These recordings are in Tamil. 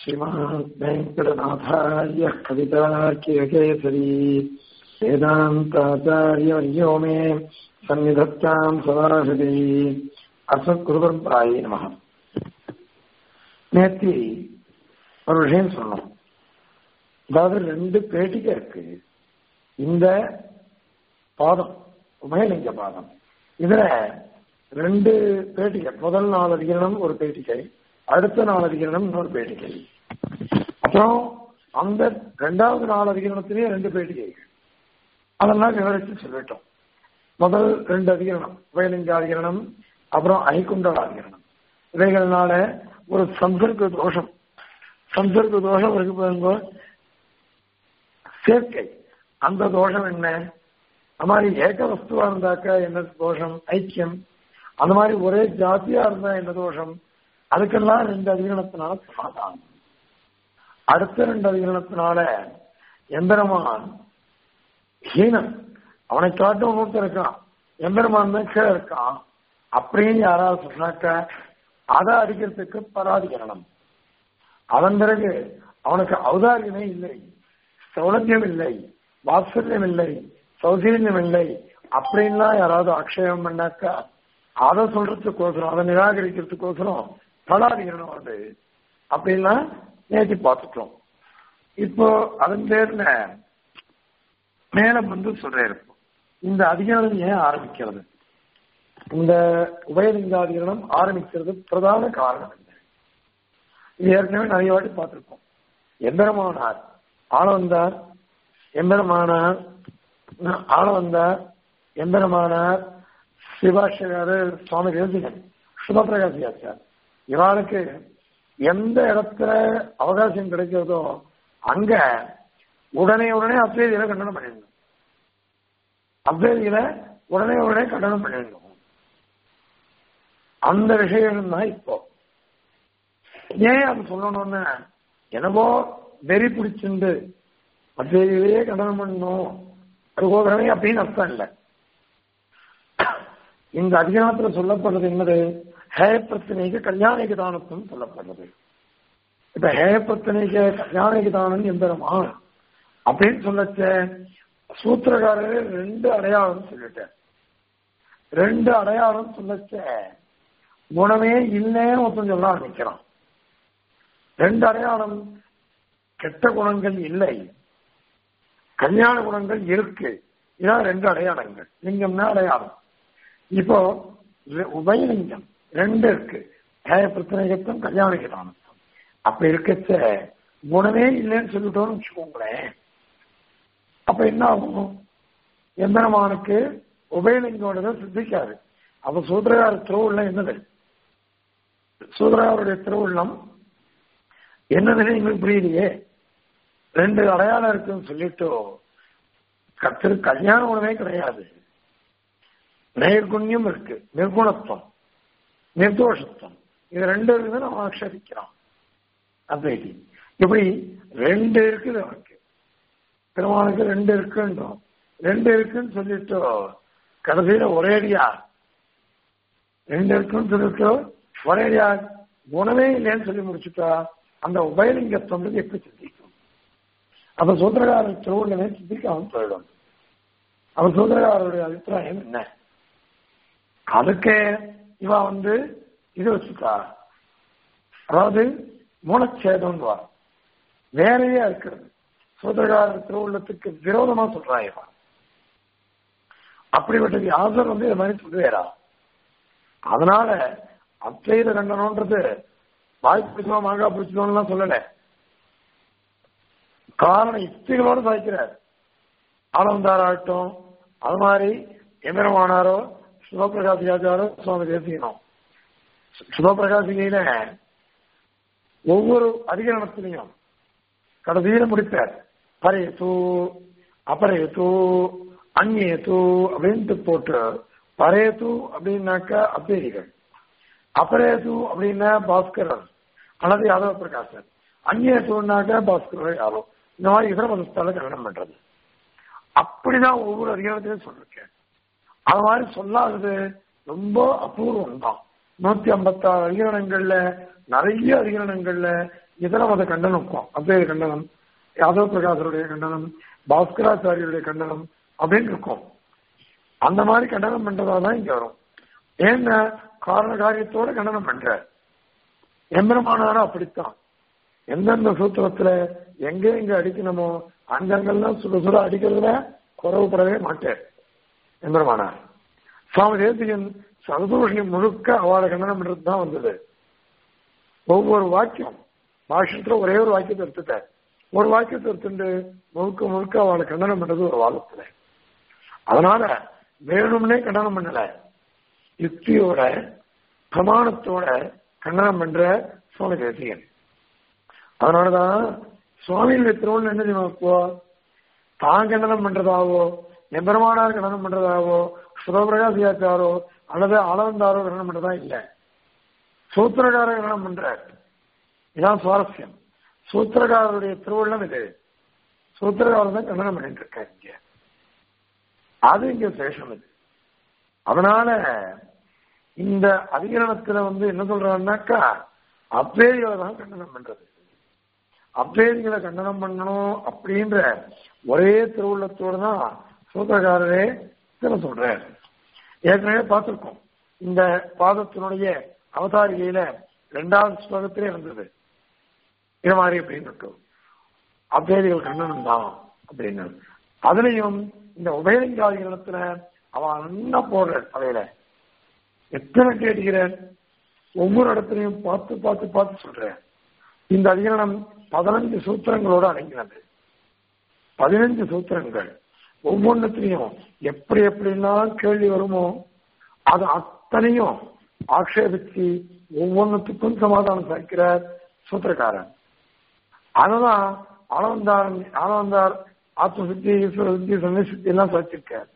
श्रीमान् वेङ्कटनाथार्यः कवितार्कियकेसरी वेदान्ताचार्यवर्यो मे सन्निधत्ताम् सदाशति அசத்குருபரம்பராயே நமக நேத்தி ஒரு விஷயம் சொன்னோம் அதாவது ரெண்டு பேட்டிகை இருக்கு இந்த பாதம் உபயலிங்க பாதம் இதுல ரெண்டு பேட்டிகை முதல் நாள் அதிகரணம் ஒரு பேட்டிகை அடுத்த நாள் அதிகரணம் இன்னொரு பேட்டிகை அப்புறம் அந்த ரெண்டாவது நாள் அதிகரணத்திலேயே ரெண்டு பேட்டிகைகள் அதெல்லாம் விவரித்து சொல்லிட்டோம் முதல் ரெண்டு அதிகரணம் உபயலிங்க அதிகரணம் அப்புறம் ஐகுண்டல் அதிகரணம் இவைகள்னால ஒரு சம்பர்க்க தோஷம் சம்பர்க்க தோஷம் இருக்கு பாருங்க சேர்க்கை அந்த தோஷம் என்ன அந்த மாதிரி ஏக வஸ்துவா இருந்தாக்கா என்ன தோஷம் ஐக்கியம் அந்த மாதிரி ஒரே ஜாத்தியா இருந்தா என்ன தோஷம் அதுக்கெல்லாம் ரெண்டு அதிகரணத்தினால சமாதானம் அடுத்த ரெண்டு அதிகரணத்தினால எந்திரமான் ஹீனன் அவனை காட்டும் இன்னொருத்தர் இருக்கான் எம்பெருமான் தான் கீழே இருக்கான் அப்படின்னு யாராவது சொன்னாக்க அதை அடிக்கிறதுக்கு பராதிகரணம் அதன் பிறகு அவனுக்கு ஔதாரியமே இல்லை சௌலபியம் இல்லை வாத்சல்யம் இல்லை சௌசீரியம் இல்லை அப்படின்லாம் யாராவது ஆக்ஷேபம் பண்ணாக்கா அதை சொல்றதுக்கோசரம் அதை நிராகரிக்கிறதுக்கோசரம் பலாதிகரணம் வருது அப்படின்லாம் நேற்று பார்த்துட்டோம் இப்போ அதன் பேர்ல மேல வந்து சொல்றேன் இந்த அதிகாரம் ஏன் ஆரம்பிக்கிறது இந்த உபயலிங்காதிகரணம் ஆரம்பிக்கிறது பிரதான காரணம் என்ன இது ஏற்கனவே நிறைய வாட்டி பார்த்திருக்கோம் எம்பெருமானார் ஆள வந்தார் எம்பெருமானார் ஆள வந்தார் எம்பெருமானார் சிவாஷகாரு சுவாமி தேசிகன் சுபபிரகாசியாச்சார் இவருக்கு எந்த இடத்துல அவகாசம் கிடைக்கிறதோ அங்க உடனே உடனே அத்வேதியில கண்டனம் பண்ணிடணும் அத்வேதியில உடனே உடனே கண்டனம் பண்ணிடணும் அந்த விஷயம் தான் இப்போ ஏன் அது சொல்லணும்னு எனவோ வெறி பிடிச்சிருந்து அத்வேதியிலேயே கண்டனம் பண்ணணும் அதுகோதரமே அப்படின்னு அர்த்தம் இல்லை இந்த அதிகாரத்துல சொல்லப்படுறது என்னது ஹேய பிரச்சனைக்கு கல்யாணிக்கு தானத்துவம் சொல்லப்படுறது இப்ப ஹேய பிரச்சனைக்கு கல்யாணிக்கு தானம் எம்பெருமான் அப்படின்னு சொல்லச்ச சூத்திரக்காரர் ரெண்டு அடையாளம் சொல்லிட்டேன் ரெண்டு அடையாளம் சொல்லச்ச குணமே இல்லைன்னு ஒருத்தன் சொல்ல ஆரம்பிக்கிறான் ரெண்டு அடையாளம் கெட்ட குணங்கள் இல்லை கல்யாண குணங்கள் இருக்கு இதான் ரெண்டு அடையாளங்கள் லிங்கம்னா அடையாளம் இப்போ உபயலிங்கம் ரெண்டு இருக்கு ஹேய பிரச்சனைகத்தம் கல்யாணிகதானத்தம் அப்ப இருக்கச்ச குணமே இல்லைன்னு சொல்லிட்டோம்னு வச்சுக்கோங்களேன் அப்ப என்ன ஆகும் எம்பெருமானுக்கு உபயலிங்கோட சித்திக்காது அப்ப சூத்திரகார திருவுள்ளம் என்னது சூத்திரகாருடைய திருவுள்ளம் என்னதுன்னு எங்களுக்கு புரியலையே ரெண்டு அடையாளம் இருக்குன்னு சொல்லிட்டு திரு கல்யாண உணவே கிடையாது நேர்குண்யம் இருக்கு நிர்குணத்துவம் நிர்தோஷத்துவம் இது ரெண்டு இருக்குது நம்ம ஆட்சேபிக்கிறோம் அத்வைதி இப்படி ரெண்டு இருக்குது அவனுக்கு பெருமானுக்கு ரெண்டு இருக்குன்றோம் ரெண்டு இருக்குன்னு சொல்லிட்டு கடைசியில ஒரேடியா ரெண்டு இருக்குன்னு சொல்லிட்டு ஒரேடியா குணமே இல்லைன்னு சொல்லி முடிச்சுட்டா அந்த உபயலிங்கத்துவம் எப்படி சிந்திக்கும் அப்ப சூத்திரகார திருவுள்ளமே சிந்திக்காம போயிடும் அவன் சூத்திரகாரருடைய அபிப்பிராயம் என்ன அதுக்கு இவ வந்து இது வச்சுட்டா அதாவது மூலச்சேதம் வேறையா இருக்கிறது சூத்திரகார திருவுள்ளத்துக்கு விரோதமா சொல்றா இவன் அப்படிப்பட்ட வியாசர் வந்து இது மாதிரி சொல்லுவேரா அதனால அத்வைத கண்டனம்ன்றது வாய் பிடிச்சோம் மாங்காய் பிடிச்சோம்லாம் சொல்லல காரணம் யுக்திகளோடு சாய்க்கிறார் ஆனந்தாராகட்டும் அது மாதிரி எமிரமானாரோ சிவபிரகாசியாச்சாரோ சுவாமி தேசிகனும் சிவபிரகாசிகையில ஒவ்வொரு அதிகரணத்திலையும் கடைசியில முடிப்பார் பரையத்து அபரையத்து அந்நியத்து அப்படின்ட்டு போட்டு பரையத்து அப்படின்னாக்கா அத்வேதிகள் அபரேது அப்படின்னா பாஸ்கரர் அல்லது யாதவ பிரகாசர் அந்நியத்துனாக்கா பாஸ்கரர் யாதவ் இந்த மாதிரி இதர மதத்தால கல்யாணம் பண்றது அப்படிதான் ஒவ்வொரு அதிகாரத்திலையும் சொல்லிருக்கேன் அது மாதிரி சொல்லாதது ரொம்ப அபூர்வம் தான் நூத்தி ஐம்பத்தாறு அதிகரணங்கள்ல நிறைய அதிகரணங்கள்ல இதர மத கண்டனம் இருக்கும் அத்வைத கண்டனம் யாதவ பிரகாசருடைய கண்டனம் பாஸ்கராச்சாரியருடைய கண்டனம் அப்படின்னு இருக்கும் அந்த மாதிரி கண்டனம் பண்றதா தான் இங்க வரும் ஏன்னா காரண காரியத்தோட கண்டனம் பண்ற எம்பெருமானாரும் அப்படித்தான் எந்தெந்த சூத்திரத்துல எங்க எங்க அடிக்கணுமோ அங்கங்கள்லாம் சுட சுட அடிக்கிறதுல குறவுபடவே மாட்டேன் எம்பெருமானார் சுவாமி தேசிகன் சததோஷம் முழுக்க அவளை கண்டனம் பண்றது தான் வந்தது ஒவ்வொரு வாக்கியம் பாஷத்துல ஒரே ஒரு வாக்கியத்தை எடுத்துட்டார் ஒரு வாக்கியத்தை எடுத்துட்டு முழுக்க முழுக்க அவளை கண்டனம் பண்றது ஒரு வாதத்துல அதனால வேணும்னே கண்டனம் பண்ணல யுக்தியோட பிரமாணத்தோட கண்டனம் பண்ற சுவாமி தேசிகன் அதனாலதான் சுவாமியுடைய திருவள்ளுவர் என்ன தெரியுமா இப்போ தான் கண்டனம் பண்றதாவோ எம்பெருமானார் கண்டனம் பண்றதாவோ சுரபிரகாசியாச்சாரோ அல்லது அளவந்தாரோ கண்டனம் பண்றதா இல்ல சூத்திரக்காரர் கண்டனம் பண்றார் இதான் சுவாரஸ்யம் சூத்திரக்காரருடைய திருவள்ளம் இது சூத்திரக்காரர் தான் கண்டனம் பண்ணிட்டு இருக்காரு இங்க அது இங்க சேஷம் இது அதனால இந்த அதிகரணத்துல வந்து என்ன சொல்றாருனாக்கா அத்வேதிகளை தான் கண்டனம் பண்றது அத்வேதிகளை கண்டனம் பண்ணணும் அப்படின்ற ஒரே திருவுள்ளத்தோடு தான் சூத்திரக்காரரே இதில் சொல்றார் ஏற்கனவே பார்த்திருக்கோம் இந்த பாதத்தினுடைய அவதாரிகையில இரண்டாவது ஸ்லோகத்திலே வந்தது இது மாதிரி அப்படின்னு அத்வேதிகள் கண்டனம் தான் அப்படின்னு அதுலயும் இந்த உபயலிங்காதிகளத்துல அவன் என்ன போடுற அவையில எத்தனை கேட்கிறேன் ஒவ்வொரு இடத்துலையும் பார்த்து பார்த்து பார்த்து சொல்றேன் இந்த அதிகரணம் பதினஞ்சு சூத்திரங்களோடு அடங்கினது பதினஞ்சு சூத்திரங்கள் ஒவ்வொன்றத்திலையும் எப்படி எப்படிலாம் கேள்வி வருமோ அது அத்தனையும் ஆக்ஷேபிச்சு ஒவ்வொன்றுத்துக்கும் சமாதானம் சாய்க்கிறார் சூத்திரக்காரன் அததான் ஆனவந்தார் ஆனவந்தார் ஆத்ம சித்தி ஈஸ்வர சித்தி சமய சித்தி எல்லாம் சாட்சிருக்கார்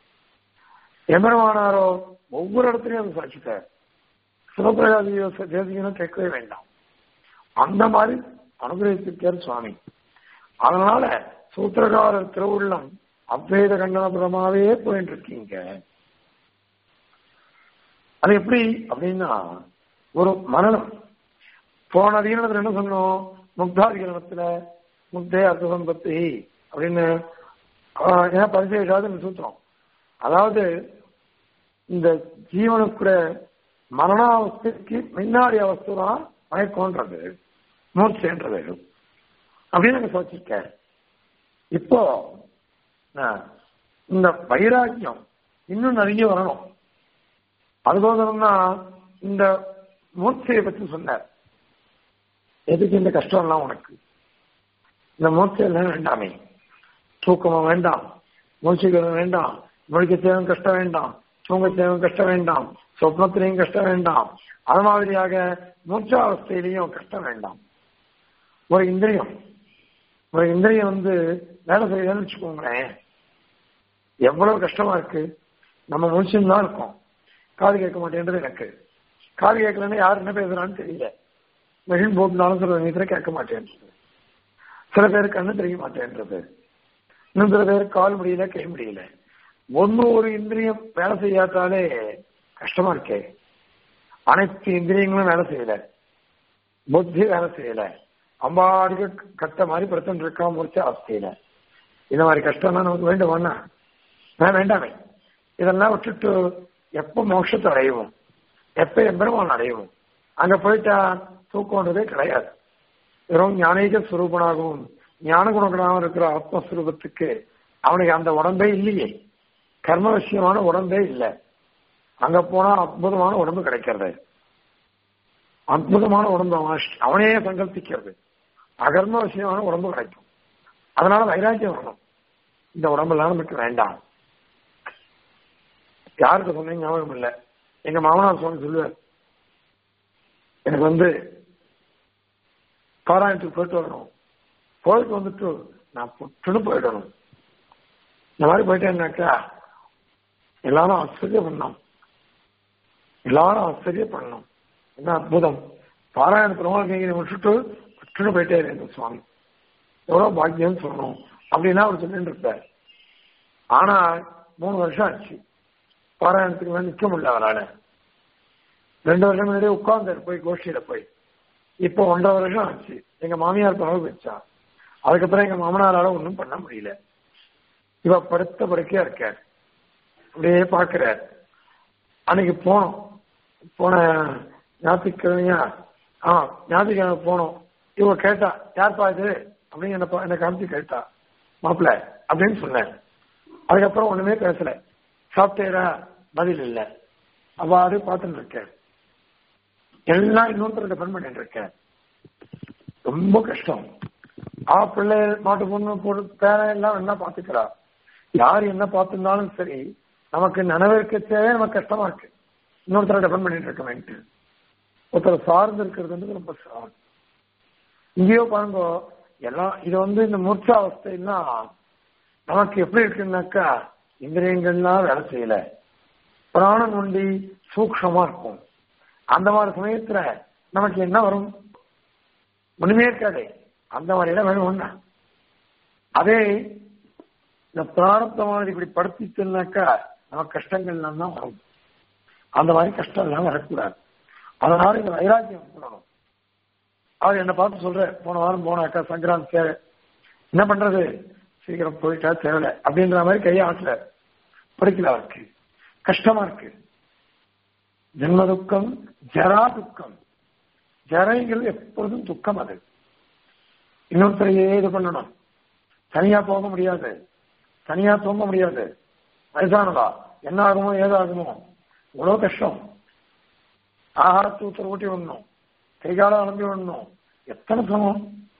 எமரமானாரோ ஒவ்வொரு இடத்துலையும் அதை சாட்சிட்டார் சிவபிரகாதியோ தேசிகனும் கேட்கவே வேண்டாம் அந்த மாதிரி அனுகிரகித்திருக்கார் சுவாமி அதனால சூத்திரகாரர் திருவுள்ளம் அத்வைத கண்டனபுரமாவே போயிட்டு இருக்கீங்க அது எப்படி அப்படின்னா ஒரு மரணம் போன அதிகரணத்துல என்ன சொன்னோம் முக்தாதிகரணத்துல முக்தே அர்த்த சம்பத்தி அப்படின்னு ஏன் பரிசேஷாது சூத்திரம் அதாவது இந்த ஜீவனுக்குட மரணாவஸ்தைக்கு முன்னாடி அவஸ்தை தான் மயக்கோன்றது மூர்ச்சைன்றது அப்படின்னு எனக்கு சொல்லிருக்க இப்போ இந்த வைராக்கியம் இன்னும் நிறைய வரணும் அதுபோகணும்னா இந்த மூர்ச்சையை பற்றி சொன்னார் எதுக்கு இந்த கஷ்டம் எல்லாம் உனக்கு இந்த மூர்ச்சை எல்லாம் வேண்டாமே தூக்கமும் வேண்டாம் மூச்சுக்களும் வேண்டாம் முழிக்க தேவையும் கஷ்டம் வேண்டாம் தூங்க தேவையும் கஷ்டம் வேண்டாம் சொப்னத்திலையும் கஷ்டம் வேண்டாம் அது மாதிரியாக மூச்சாவஸ்தையிலையும் கஷ்டம் வேண்டாம் ஒரு இந்திரியம் ஒரு இந்திரியம் வந்து வேலை செய்யலன்னு வச்சுக்கோங்களேன் எவ்வளவு கஷ்டமா இருக்கு நம்ம முடிச்சுன்னு தான் இருக்கோம் காது கேட்க மாட்டேன்றது எனக்கு காது கேட்கலன்னா யார் என்ன பேசுறான்னு தெரியல மெஷின் போட்டுனாலும் சில நேரத்தில் கேட்க மாட்டேன்றது சில பேருக்கு கண்ணு தெரிய மாட்டேன்றது இன்னும் சில பேருக்கு கால் முடியல கை முடியல ஒன்னு ஒரு இந்திரியம் வேலை செய்யாட்டாலே கஷ்டமா இருக்கே அனைத்து இந்திரியங்களும் வேலை செய்யல புத்தி வேலை செய்யல அம்பாடிக்கு கட்ட மாதிரி பிரச்சனை இருக்காம முடிச்ச அவஸ்தையில இந்த மாதிரி கஷ்டம்லாம் நமக்கு வேண்டுமாண்ணா நான் வேண்டாமே இதெல்லாம் விட்டுட்டு எப்ப மோட்சத்தை அடையவும் எப்ப எம்பெருமான் அடையவும் அங்க போயிட்டா தூக்கம்ன்றதே கிடையாது வெறும் ஞானீக சுரூபனாகவும் ஞான குணகனாகவும் இருக்கிற ஆத்மஸ்வரூபத்துக்கு அவனுக்கு அந்த உடம்பே இல்லையே கர்ம விஷயமான உடம்பே இல்லை அங்க போனா அற்புதமான உடம்பு கிடைக்கிறது அற்புதமான உடம்பு அவனே சங்கல்பிக்கிறது அகர்ம விஷயமான உடம்பு கிடைக்கும் அதனால வைராக்கியம் வரணும் இந்த உடம்பெல்லாம் நமக்கு வேண்டாம் யாருக்கு சொன்னீங்க ஞாபகம் இல்லை எங்க மாமனார் சுவாமி சொல்லுவார் எனக்கு வந்து பாராயணத்துக்கு போயிட்டு வரணும் போயிட்டு வந்துட்டு நான் புட்டுன்னு போயிடணும் இந்த மாதிரி போயிட்டேன்னாக்கா எல்லாரும் ஆச்சரியம் பண்ணோம் எல்லாரும் ஆச்சரியம் பண்ணணும் என்ன அற்புதம் பாராயண திருமண விட்டுட்டு புட்டுன்னு போயிட்டே இருந்தேன் சுவாமி எவ்வளவு பாக்கியம்னு சொல்லணும் அப்படின்னா அவர் சொல்லிட்டு இருப்பார் ஆனா மூணு வருஷம் ஆச்சு பாராயணத்துக்கு மேலே நிற்க முடியல அவரால் ரெண்டு வருஷம் முன்னாடியே உட்கார்ந்தார் போய் கோஷ்டியில போய் இப்போ ஒன்றரை வருஷம் ஆச்சு எங்க மாமியார் பணம் வச்சா அதுக்கப்புறம் எங்க மாமனாரால ஒன்றும் பண்ண முடியல இவ படுத்த படுக்கையா இருக்க அப்படியே பாக்குற அன்னைக்கு போனோம் போன ஞாயிற்றுக்கிழமையா ஆ ஞாயிற்றுக்கிழமை போனோம் இவ கேட்டா யார்ப்பா இது அப்படின்னு என்ன என்ன காமிச்சு கேட்டா மாப்பிள்ள அப்படின்னு சொன்னேன் அதுக்கப்புறம் ஒண்ணுமே பேசல சாப்பிட்டேரா பதில் இல்ல அவ்வாறு பார்த்துட்டு இருக்கேன் எல்லாம் இன்னொருத்தர் டிபெண்ட் பண்ணிட்டு இருக்கேன் ரொம்ப கஷ்டம் ஆ பிள்ளை மாட்டு பொண்ணு பொண்ணு பேரன் எல்லாம் என்ன பாத்துக்கிறா யார் என்ன பார்த்திருந்தாலும் சரி நமக்கு நினைவிருக்கச்சே நமக்கு கஷ்டமா இருக்கு இன்னொருத்தரை டிபெண்ட் பண்ணிட்டு இருக்கமேன்ட்டு ஒருத்தர் சார்ந்து இருக்கிறது வந்து ரொம்ப சார்ந்து இங்கேயோ பாருங்க எல்லாம் இது வந்து இந்த மூர்ச்சா அவஸ்தைன்னா நமக்கு எப்படி இருக்குன்னாக்கா இந்திரியங்கள்லாம் வேலை செய்யல பிராணம் ஒண்டி சூக்ஷமா இருக்கும் அந்த மாதிரி சமயத்துல நமக்கு என்ன வரும் ஒண்ணுமே இருக்காது அந்த மாதிரி இடம் வேணும் ஒண்ணா அதே இந்த பிராரப்தமானது இப்படி படுத்திச்சுனாக்கா நமக்கு கஷ்டங்கள்லாம் தான் வரும் அந்த மாதிரி கஷ்டம் எல்லாம் வரக்கூடாது அதனால இந்த வைராக்கியம் பண்ணணும் அவர் என்ன பார்த்து சொல்ற போன வாரம் போனாக்கா சங்கராந்த் சேவை என்ன பண்றது சீக்கிரம் போயிட்டா தேவை அப்படின்ற மாதிரி கையை ஆட்டல படிக்கல அவருக்கு கஷ்டமா இருக்கு ஜென்ம துக்கம் ஜரா துக்கம் ஜரைகள் எப்பொழுதும் துக்கம் அது இன்னொருத்தரையே இது பண்ணணும் தனியா போக முடியாது தனியா தூங்க முடியாது வயசானதா என்ன ஆகுமோ ஏதாகுமோ இவ்வளவு கஷ்டம் ஆகாரத்தை ஊத்தர் ஊட்டி விடணும் கைகால அலம்பி விடணும் எத்தனை சமம்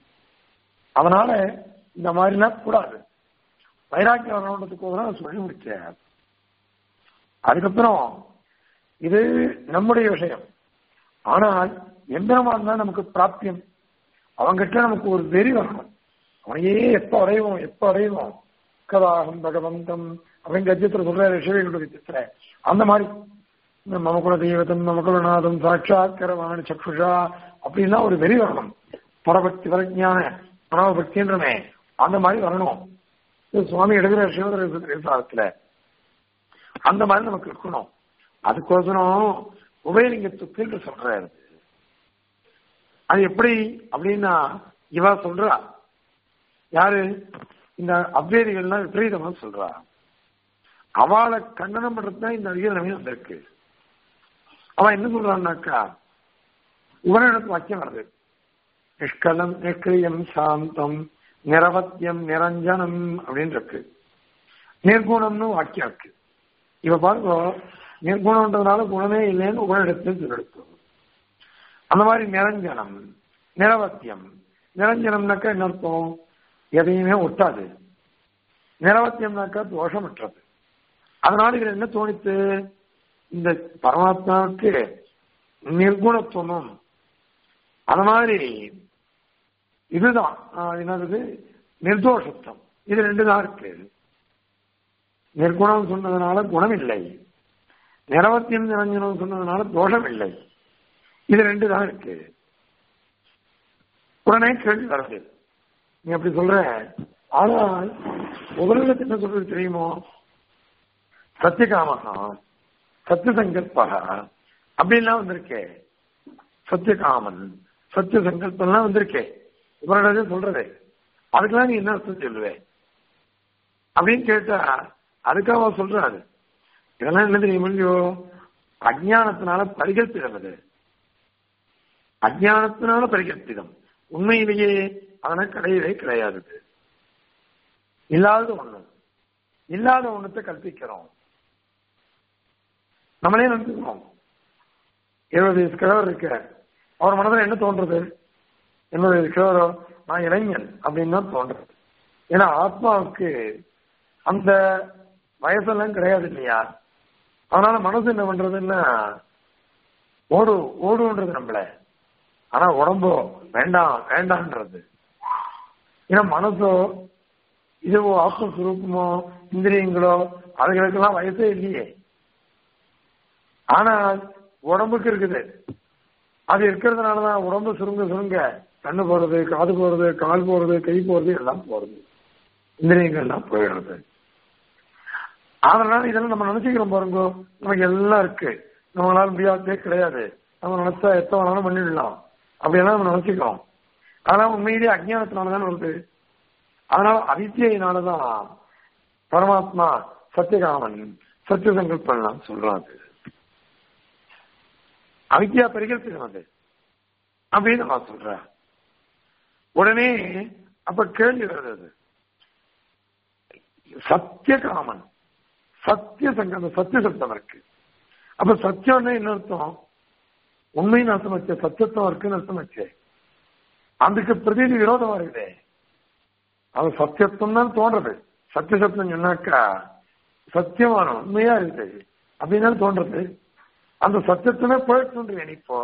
அதனால இந்த மாதிரிலாம் கூடாது வைராக்கியம் வரணுன்றதுக்கு நான் சொல்லி முடிச்சேன் அதுக்கப்புறம் இது நம்முடைய விஷயம் ஆனால் எந்திரமான் தான் நமக்கு பிராப்தியம் அவங்கிட்ட நமக்கு ஒரு வெறி வரணும் அவனையே எப்ப அடைவோம் எப்ப அடைவோம் கதாகம் பகவந்தம் அப்படின்னு கஜ்யத்துல சொல்ற ரிஷவிகளுடைய சித்திர அந்த மாதிரி மம குல தெய்வத்தம் மம குலநாதம் சாட்சாத் கரவாணி சக்ஷுஷா அப்படின்னா ஒரு வெறி வரணும் பரபக்தி வரஞான பரமபக்தின்றமே அந்த மாதிரி வரணும் இது சுவாமி எடுக்கிற சிவதரத்துல அந்த மாதிரி நமக்கு இருக்கணும் அதுக்கோசரம் உபயலிங்கத்துக்கு என்று சொல்றாரு அது எப்படி அப்படின்னா இவா சொல்றா யாரு இந்த அத்வேதிகள்லாம் விபரீதமா சொல்றா அவளை கண்டனம் பண்றதுதான் இந்த அதிக நவீனம் வந்திருக்கு அவன் என்ன சொல்றான்னாக்கா உபனிடத்து வாக்கியம் வருது நிஷ்கலம் நிஷ்கிரியம் சாந்தம் நிரவத்தியம் நிரஞ்சனம் அப்படின்னு இருக்கு நிர்குணம்னு வாக்கியம் இருக்கு இவ பாருங்க நிர்குணம்ன்றதுனால குணமே இல்லைன்னு உபனிடத்தில் சொல்லிடுத்து அந்த மாதிரி நிரஞ்சனம் நிரவத்தியம் நிரஞ்சனம்னாக்கா என்ன அர்த்தம் எதையுமே ஒட்டாது நிரவத்தியம்னாக்கா தோஷமற்றது அதனால இதுல என்ன தோணித்து இந்த பரமாத்மாவுக்கு நிர்குணத்துவமும் அது மாதிரி இதுதான் என்னது நிர்தோஷத்துவம் இது ரெண்டு தான் இருக்கு நிர்குணம் சொன்னதுனால குணம் இல்லை நிரவத்தியம் நிரஞ்சனம் சொன்னதுனால தோஷம் இல்லை இது ரெண்டு தான் இருக்கு உடனே கேள்வி வருது நீ அப்படி சொல்ற ஆனால் முதலிடத்து என்ன சொல்றது தெரியுமோ சத்தியகாமகா சத்திய சங்கல்பகா அப்படின்லாம் வந்திருக்கே சத்தியகாமன் சத்திய சங்கல்பம்லாம் வந்திருக்கே இவரோட சொல்றது அதுக்கெல்லாம் நீ என்ன அர்த்தம் சொல்லுவே அப்படின்னு கேட்டா அதுக்காக அவன் சொல்றாரு இதெல்லாம் என்ன தெரியுமோ அஜானத்தினால பரிகல்பிதம் அது அஜானத்தினால பரிகல்பிதம் உண்மையிலேயே அதன கிடையவே கிடையாது இல்லாத ஒண்ணு இல்லாத ஒண்ணுத்தை கற்பிக்கிறோம் நம்மளே நினைச்சுக்கிறோம் இருபது வயசு கிழவர் இருக்க அவர் மனதில் என்ன தோன்றது எண்பது வயசு கிழவரோ நான் இளைஞன் அப்படின்னு தான் தோன்றது ஏன்னா ஆத்மாவுக்கு அந்த வயசெல்லாம் கிடையாது இல்லையா அதனால மனசு என்ன பண்றதுன்னா ஓடு ஓடுன்றது நம்மள ஆனா உடம்போ வேண்டாம் வேண்டான்றது ஏன்னா மனசோ இதுவோ ஆத்மஸ்வரூபமோ இந்திரியங்களோ அதுகளுக்கெல்லாம் வயசே இல்லையே ஆனால் உடம்புக்கு இருக்குது அது இருக்கிறதுனாலதான் உடம்பு சுருங்க சுருங்க கண்ணு போறது காது போறது கால் போறது கை போறது எல்லாம் போறது இந்திரியங்கள்லாம் போயிடுறது அதனால இதெல்லாம் நம்ம நினைச்சுக்கிறோம் பாருங்க நமக்கு எல்லாம் இருக்கு நம்மளால முடியாததே கிடையாது நம்ம நினைச்சா எத்த வேணாலும் பண்ணிடலாம் அப்படியெல்லாம் நம்ம நினைச்சுக்கிறோம் அதெல்லாம் உண்மையிலேயே அஜ்ஞானத்தினாலதான் வருது அதனால அவித்தியினாலதான் பரமாத்மா சத்தியகாமன் சத்திய சங்கல்பம் சொல்றாங்க அவித்யா பரிகல்பிதம் அது அப்படின்னு நான் சொல்றேன் உடனே அப்ப கேள்வி வருது அது சத்தியகாமன் சத்திய சங்கம் அந்த சத்திய சப்தம் இருக்கு அப்ப சத்தியம்னா என்ன அர்த்தம் உண்மையின் அர்த்தம் வச்ச சத்தியத்துவம் இருக்குன்னு அர்த்தம் வச்சே அதுக்கு பிரதிநிதி விரோதமா இருக்குதே அது சத்தியத்துவம் தான் தோன்றது சத்திய சத்தியம் சொன்னாக்கா சத்தியமான உண்மையா இருக்குது அப்படின்னு தோன்றது அந்த சத்தியத்துமே போயிட்டு இப்போ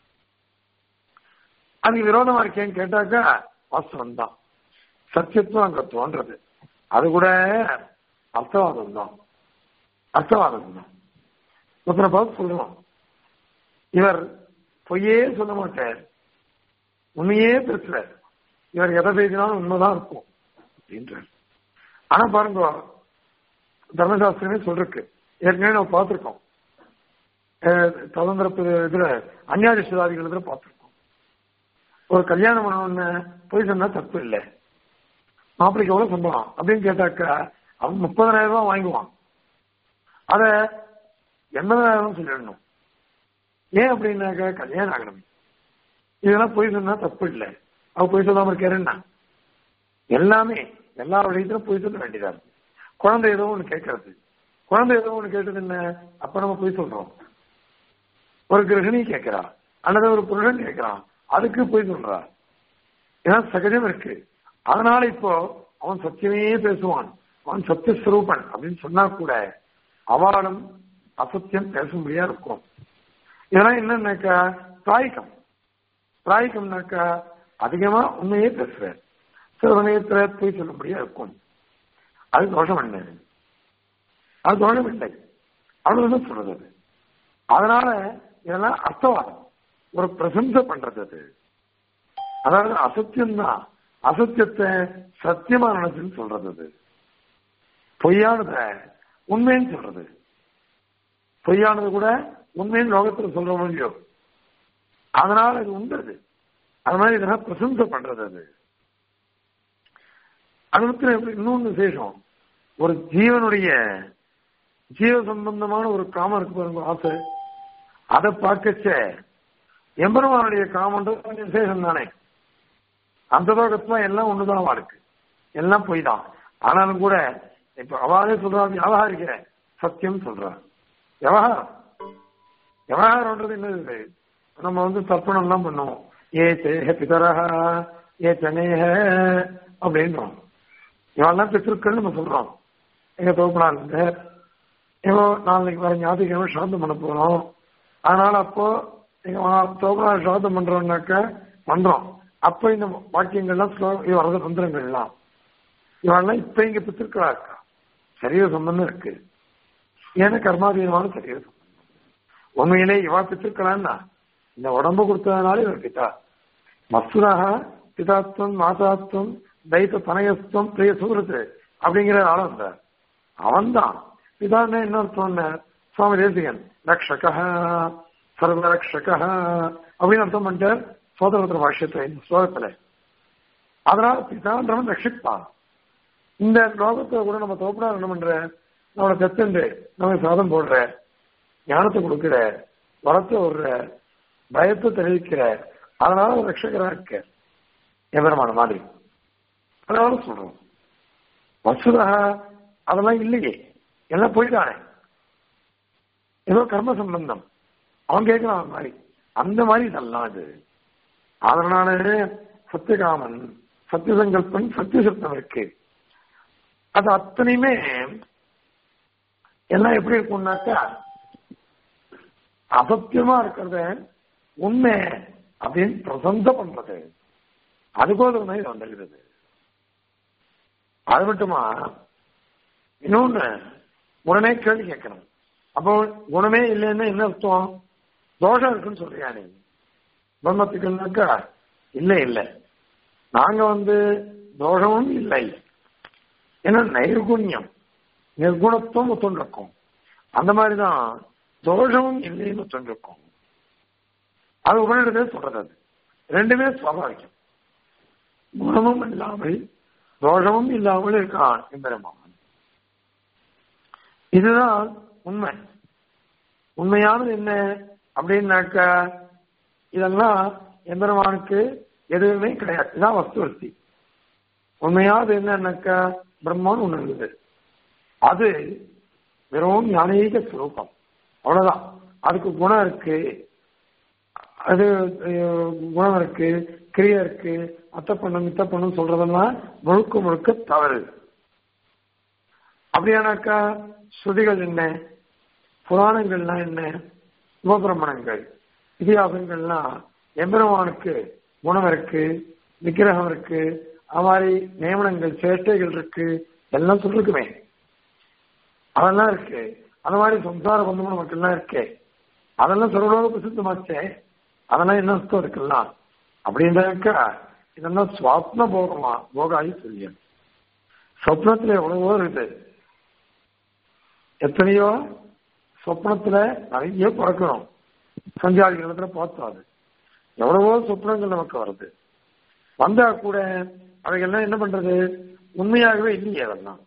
அதுக்கு விரோதமா இருக்கேன்னு கேட்டாக்கா வாஸ்தவம் தான் சத்தியத்துவம் அங்க தோன்றது அது கூட அர்த்தவாதம் தான் அர்த்தவாதம் தான் ஒருத்தனை பார்த்து சொல்றோம் இவர் பொய்யே சொல்ல மாட்டார் உண்மையே பேசுறார் இவர் எதை பேசினாலும் உண்மைதான் இருக்கும் அப்படின்றார் ஆனா பாருங்க தர்மசாஸ்திரமே சொல்றக்கு ஏற்கனவே நம்ம பார்த்திருக்கோம் சுதந்திர இதுல அந்நியாதிஷ்டாதிகள் இதுல பார்த்திருக்கோம் ஒரு கல்யாணம் பண்ண போய் சொன்னா தப்பு இல்லை மாப்பிளைக்கு எவ்வளவு சம்பளம் அப்படின்னு கேட்டாக்கா அவன் முப்பதாயிரம் ரூபாய் வாங்குவான் அத எண்பதாயிரம் சொல்லிடணும் ஏன் அப்படின்னாக்கா கல்யாணம் ஆகணும் இதெல்லாம் போய் சொன்னா தப்பு இல்லை அவ போய் சொல்லாம இருக்காருன்னா எல்லாமே எல்லா வழியத்திலும் போய் சொல்ல வேண்டியதா இருக்கு குழந்தை ஏதோ ஒண்ணு கேட்கறது குழந்தை ஏதோ ஒண்ணு கேட்டது என்ன அப்ப நம்ம போய் சொல்றோம் ஒரு கிரகிணி கேட்கிறா அல்லது ஒரு புருஷன் கேட்கிறான் அதுக்கு போய் சொல்றா ஏன்னா சகஜம் இருக்கு அதனால இப்போ அவன் சத்தியமே பேசுவான் அவன் சத்தியஸ்வரூபன் அப்படின்னு சொன்னா கூட அவளும் அசத்தியம் பேச முடியா இருக்கும் இதெல்லாம் என்னன்னாக்கா பிராய்க்கம் பிராய்க்கம்னாக்கா அதிகமா உண்மையே பேசுறார் சில சமயத்துல போய் சொல்லும்படியா இருக்கும் அது தோஷம் என்ன அது தோஷம் இல்லை அவ்வளவுதான் சொல்றது அது அதனால இதெல்லாம் அர்த்தவாதம் ஒரு பிரசம்சை பண்றது அது அதாவது அசத்தியம் தான் அசத்தியத்தை சத்தியமா நினைச்சுன்னு சொல்றது அது பொய்யானத உண்மைன்னு சொல்றது பொய்யானது கூட உண்மைன்னு லோகத்துல சொல்ற முடியும் அதனால அது உண்டது அது மாதிரி இதெல்லாம் பிரசம்சை பண்றது அது அது மட்டும் இன்னொன்னு விசேஷம் ஒரு ஜீவனுடைய ஜீவ சம்பந்தமான ஒரு காமம் இருக்கு பாருங்க ஆசை அதை பார்க்கச்ச எம்பெருமானுடைய காமன்றது கொஞ்சம் விசேஷம் தானே அந்த லோகத்துல எல்லாம் ஒண்ணுதான் அவளுக்கு எல்லாம் பொய் தான் ஆனாலும் கூட இப்ப அவாலே சொல்றா வியாபாரிக்கிற சத்தியம் சொல்றா விவகாரம் விவகாரம்ன்றது என்னது நம்ம வந்து தர்ப்பணம் எல்லாம் பண்ணுவோம் ஏ சேஹ பிதரஹ ஏ சனேஹ அப்படின்றோம் இவெல்லாம் பித்திருக்கள் நம்ம சொல்றோம் எங்க தோப்பனார் இப்போ நாளைக்கு வர ஞாயிற்றுக்கிழமை சாந்தம் பண்ண போறோம் அதனால அப்போ எங்க தோப்பனார் சாந்தம் பண்றோம்னாக்க பண்றோம் அப்ப இந்த வாக்கியங்கள்லாம் வரது மந்திரங்கள்லாம் இவெல்லாம் இப்ப இங்க பித்திருக்களா இருக்கா சரீர சம்பந்தம் இருக்கு ஏன்னா கர்மாதீனமான சரீர சம்பந்தம் உண்மையிலே இவா பித்திருக்கலான்னா இந்த உடம்பு கொடுத்ததுனால இவர் பிதா மசுராக பிதாத்வம் மாதாத்வம் தைத்த தனயஸ்தம் பிரிய சூரத்து அப்படிங்கிற ஆளம் இருந்தார் அவன் தான் பிதான்னு என்ன அர்த்தம் சுவாமி தேசிகன் ரக்ஷக சர்வ ரக்ஷக அப்படின்னு அர்த்தம் பண்ணிட்டார் சோதரத்திர பாஷ்யத்துல இந்த ஸ்லோகத்துல அதனால பிதான்றவன் ரட்சிப்பான் இந்த லோகத்துல கூட நம்ம தோப்பனா என்ன பண்ற நம்மளை பெத்துண்டு நம்ம சாதம் போடுற ஞானத்தை கொடுக்கிற வரத்தை விடுற பயத்தை தெரிவிக்கிற அதனால ஒரு ரட்சகரா இருக்க எதிரமான மாதிரி அதனால சொல்றோம் வசுதா அதெல்லாம் இல்லையே எல்லாம் போயிட்டானே ஏதோ கர்ம சம்பந்தம் அவன் கேட்கிறான் அந்த மாதிரி அந்த மாதிரி இதெல்லாம் இது அதனால சத்தியகாமன் சத்தியசங்கல்பன் சத்தியசப்தம் இருக்கு அது அத்தனையுமே எல்லாம் எப்படி இருக்கும்னாக்கா அசத்தியமா இருக்கிறத உண்மை அப்படின்னு பிரசந்த பண்றது அதுக்கோசரம் தான் இது வந்துருக்குது அது மட்டுமா இன்னொன்னு உடனே கேள்வி கேட்கணும் அப்போ குணமே இல்லைன்னா என்ன அர்த்தம் தோஷம் இருக்குன்னு சொல்றியா நீ பிரம்மத்துக்குன்னாக்கா இல்ல இல்ல நாங்க வந்து தோஷமும் இல்லை ஏன்னா நைர்குண்யம் நிர்குணத்துவம் ஒத்துண்டிருக்கும் அந்த மாதிரிதான் தோஷமும் இல்லைன்னு ஒத்துண்டிருக்கும் அது உடனடியே சொல்றது அது ரெண்டுமே சுவாபாவிகம் குணமும் இல்லாமல் தோஷமும் இல்லாமல் இருக்கான் எம்பெருமான் இதுதான் உண்மை உண்மையானது என்ன அப்படின்னாக்க இதெல்லாம் எம்பெருமானுக்கு எதுவுமே கிடையாது இதுதான் வஸ்துவர்த்தி உண்மையானது என்னன்னாக்கா பிரம்மன் ஒண்ணு இருக்குது அது வெறும் ஞானீக சுரூபம் அவ்வளவுதான் அதுக்கு குணம் இருக்கு அது அஹ், குணம் இருக்கு கிரியா இருக்கு அத்தை பண்ணும் மித்த பண்ணும் சொல்றதெல்லாம் முழுக்க முழுக்க தவறு அப்படியானாக்கா ஸ்ருதிகள் என்ன புராணங்கள்லாம் என்ன சிவபிரமணங்கள் இதிகாசங்கள்லாம் எம்பெருமானுக்கு குணம் இருக்கு விக்கிரகம் இருக்கு அது மாதிரி நியமனங்கள் சேஷ்டைகள் இருக்கு எல்லாம் சொல்லிருக்குமே அதெல்லாம் இருக்கு அந்த மாதிரி சம்சார பந்தம் நமக்கெல்லாம் இருக்கே அதெல்லாம் சர்வலோக பிரசித்தமாச்சே அதெல்லாம் என்ன அர்த்தம் இருக்கலாம் அப்படின்னாக்கா இதெல்லாம் சுவாப்ன போகமா போகாயி சொல்லியம் சொப்னத்துல எவ்வளவோ இருக்குது எத்தனையோ சொப்னத்துல நிறைய பிறக்கிறோம் சஞ்சாரி இடத்துல பார்த்தோம் அது எவ்வளவோ சொப்னங்கள் நமக்கு வருது வந்தா கூட அவைகள்லாம் என்ன பண்றது உண்மையாகவே இல்லையே அதெல்லாம்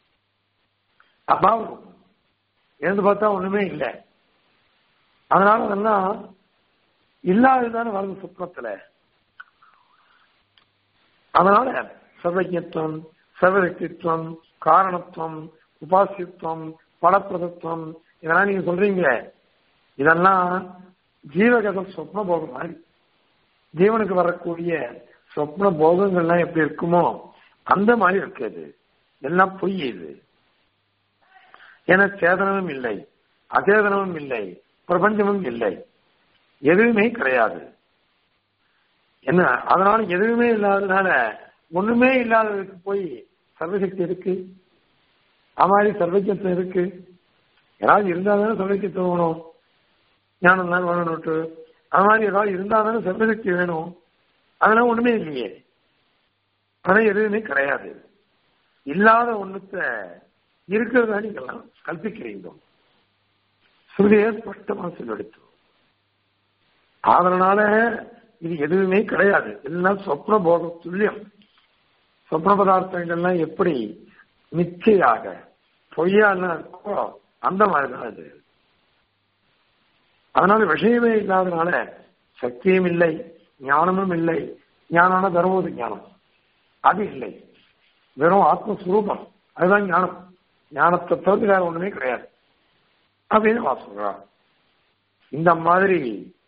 அபாவம் எழுந்து பார்த்தா ஒண்ணுமே இல்லை அதனால அதெல்லாம் இல்லாததானே வருது சுப்னத்துல அதனால சர்வஜத்துவம் சர்வசக்தித்துவம் காரணத்துவம் உபாசியத்துவம் பலப்பிரதத்துவம் இதெல்லாம் நீங்க சொல்றீங்க இதெல்லாம் ஜீவகத சொப்ன போகம் மாதிரி ஜீவனுக்கு வரக்கூடிய சொப்ன போகங்கள்லாம் எப்படி இருக்குமோ அந்த மாதிரி இருக்குது எல்லாம் பொய் இது ஏன்னா சேதனமும் இல்லை அச்சேதனமும் இல்லை பிரபஞ்சமும் இல்லை எதுவுமே கிடையாது என்ன அதனால எதுவுமே இல்லாததுனால ஒண்ணுமே இல்லாததுக்கு போய் சர்வசக்தி இருக்கு அது மாதிரி சர்வஜத்துவம் இருக்கு ஏதாவது இருந்தா தானே சர்வஜத்துவம் வேணும் ஞானம் தான் வேணும்னுட்டு அது மாதிரி ஏதாவது இருந்தா தானே சர்வசக்தி வேணும் அதெல்லாம் ஒண்ணுமே இல்லையே அதெல்லாம் எதுவுமே கிடையாது இல்லாத ஒண்ணுத்த இருக்கிறதா நீங்கெல்லாம் கல்பிக்கிறீங்க ஸ்ருதியை ஸ்பஷ்டமா சொல்லெடுத்து அதனால இது எதுவுமே கிடையாது எல்லாம் சொப்ன போக துல்லியம் சொப்ன பதார்த்தங்கள்லாம் எப்படி நிச்சயாக பொய்யாலாம் இருக்கோ அந்த மாதிரிதான் அது அதனால விஷயமே இல்லாதனால சக்தியும் இல்லை ஞானமும் இல்லை ஞானான தர்மபோத ஞானம் அது இல்லை வெறும் ஆத்மஸ்வரூபம் அதுதான் ஞானம் ஞானத்தை தவிர்த்து வேற ஒண்ணுமே கிடையாது அப்படின்னு நான் சொல்றான் இந்த மாதிரி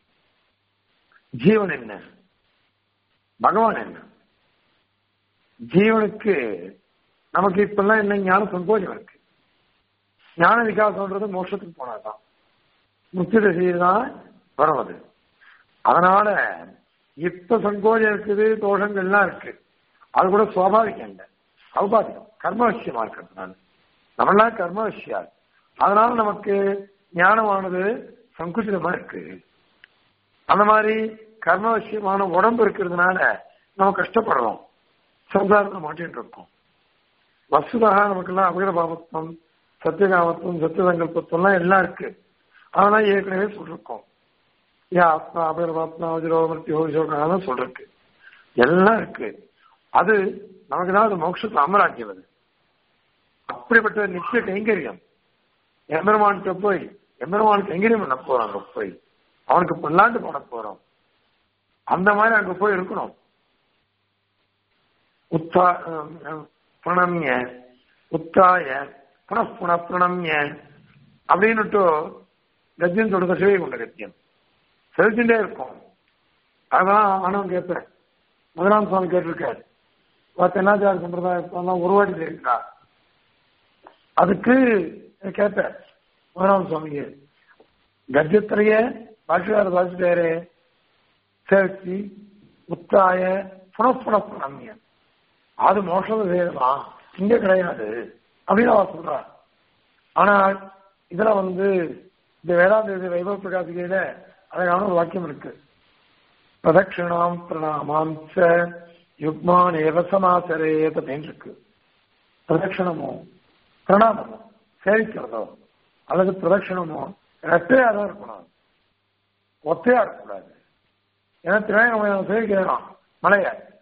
ஜீவன் என்ன பகவான் என்ன ஜீவனுக்கு நமக்கு இப்பெல்லாம் என்ன ஞான சங்கோஜம் இருக்கு ஞான விகாசம்ன்றது மோட்சத்துக்கு போனாதான் முக்தி தசையில் தான் வரும் அது அதனால இப்ப சங்கோஜம் இருக்குது தோஷங்கள்லாம் இருக்கு அது கூட சுவாபாவிகம் இல்லை சௌபாதிகம் கர்மவசியமா இருக்கிறதுனால நம்மளாம் கர்மவசியா அதனால நமக்கு ஞானமானது சங்குச்சிதமா இருக்கு அந்த மாதிரி கர்மவசியமான உடம்பு இருக்கிறதுனால நம்ம கஷ்டப்படுறோம் சம்சாரத்தை மாட்டிட்டு இருக்கோம் வசுதாக நமக்கெல்லாம் அபகர பாபத்துவம் சத்தியகாமத்துவம் சத்தியசங்கல்பத்துவம் எல்லாம் இருக்கு அதெல்லாம் ஏற்கனவே சொல்லிருக்கோம் ஏன் ஆத்மா அபகரபாத்மா வஜ்ரோ மிருத்தியோ விசோகம் சொல்லிருக்கு எல்லாம் இருக்கு அது நமக்கு தான் அது மோட்சத்தை அமராக்கியது அப்படிப்பட்ட நித்திய கைங்கரியம் எம்பெருமான்கிட்ட போய் எம்பெருமானுக்கு கைங்கரியம் பண்ண போறோம் அங்க போய் அவனுக்கு பல்லாண்டு பண்ண போறோம் அந்த மாதிரி அங்க போய் இருக்கணும் உத்தா பிரணம்ய உத்தாய புனப்புன பிரணம்ய அப்படின்னுட்டு கத்தியம் சொல்ற சிவை கொண்ட கத்தியம் செலுத்திட்டே இருக்கும் அதான் ஆனவன் கேட்பேன் முதலாம் சுவாமி கேட்டிருக்காரு தென்னாச்சார சம்பிரதாயம் ஒரு வாட்டி இருக்கா அதுக்கு கேட்பேன் முதலாம் சுவாமிக்கு கத்தியத்திலேயே பாஷிகார பாசிட்டாரு சேர்த்தி உத்தாய புனப்புன பிரணம்ய அது மோஷம் செய்யலாம் இங்க கிடையாது அப்படின்னு அவ சொல்றா ஆனால் இதுல வந்து இந்த வேதாந்த வைபவ பிரகாசிகையில அழகான ஒரு வாக்கியம் இருக்கு பிரதட்சிணாம் பிரணாமாம் ச யுக்மான் ஏவசமாசரேத் அப்படின்னு இருக்கு பிரதட்சிணமோ பிரணாமமோ சேவிக்கிறதோ அல்லது பிரதட்சிணமோ ரெட்டையா தான் இருக்கணும் ஒத்தையா இருக்கக்கூடாது ஏன்னா திரையங்க சேவிக்கிறோம் மலைய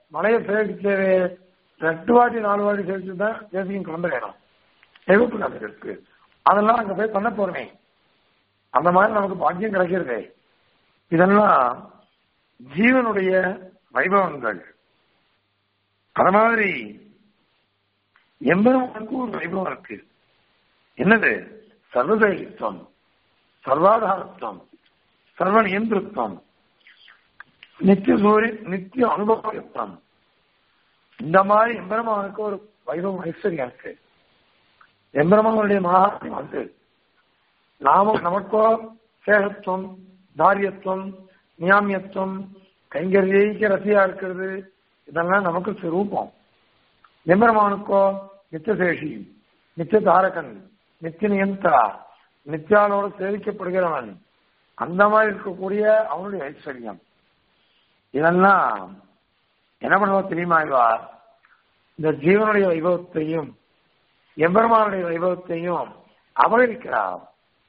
மலையை சேவிச்சு ரெண்டு வாட்டி நாலு வாட்டி சேவிச்சு தான் தேசியம் கிளம்ப வேணும் எதிர்ப்பு நமக்கு இருக்கு அதெல்லாம் அங்க போய் பண்ண போறமே அந்த மாதிரி நமக்கு பாக்கியம் கிடைக்கிறதே இதெல்லாம் ஜீவனுடைய வைபவங்கள் அது மாதிரி எம்பெருமானுக்கு ஒரு வைபவம் இருக்கு என்னது சர்வதேசத்துவம் சர்வாதாரத்துவம் சர்வ நியந்திரத்துவம் நித்திய சூரிய நித்திய அனுபவத்துவம் இந்த மாதிரி எம்பெருமானுக்கு ஒரு வைபவம் ஐஸ்வர்யம் இருக்கு எம்பெருமானுடைய மகாத்மியம் அது நாம நமக்கோ சேகத்துவம் தாரியத்துவம் நியாமியத்துவம் கைங்கரியைக்கு ரசியா இருக்கிறது இதெல்லாம் நமக்கு சுரூபம் எம்பெருமானுக்கோ நித்தியசேஷி நித்திய தாரகன் நித்திய நியந்தா நித்தியாலோடு சேவிக்கப்படுகிறவன் அந்த மாதிரி இருக்கக்கூடிய அவனுடைய ஐஸ்வர்யம் இதெல்லாம் என்ன பண்ணுவோம் தெரியுமா இவா இந்த ஜீவனுடைய வைபவத்தையும் எம்பெருமானுடைய வைபவத்தையும் அபகரிக்கிறார்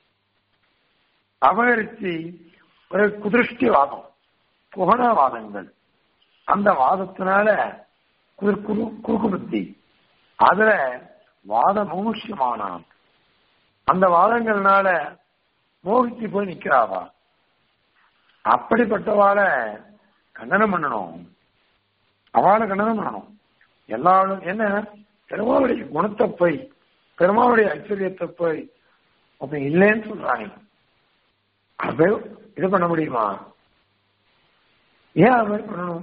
அபகரிச்சு ஒரு குதிருஷ்டிவாதம் புகழவாதங்கள் அந்த வாதத்தினால குறு குறு குறுக்கு புத்தி அதுல வாத மோமுஷ்யமானான் அந்த வாதங்கள்னால மோகிச்சு போய் நிக்கிறாவா அப்படிப்பட்டவாளை கண்டனம் பண்ணணும் அவளை கண்டனம் பண்ணணும் எல்லாரும் என்ன பெருமாளுடைய குணத்தை போய் பெருமாளுடைய ஐஸ்வர்யத்தை போய் அப்ப இல்லைன்னு சொல்றாங்க அது இது பண்ண முடியுமா ஏன் அது மாதிரி பண்ணணும்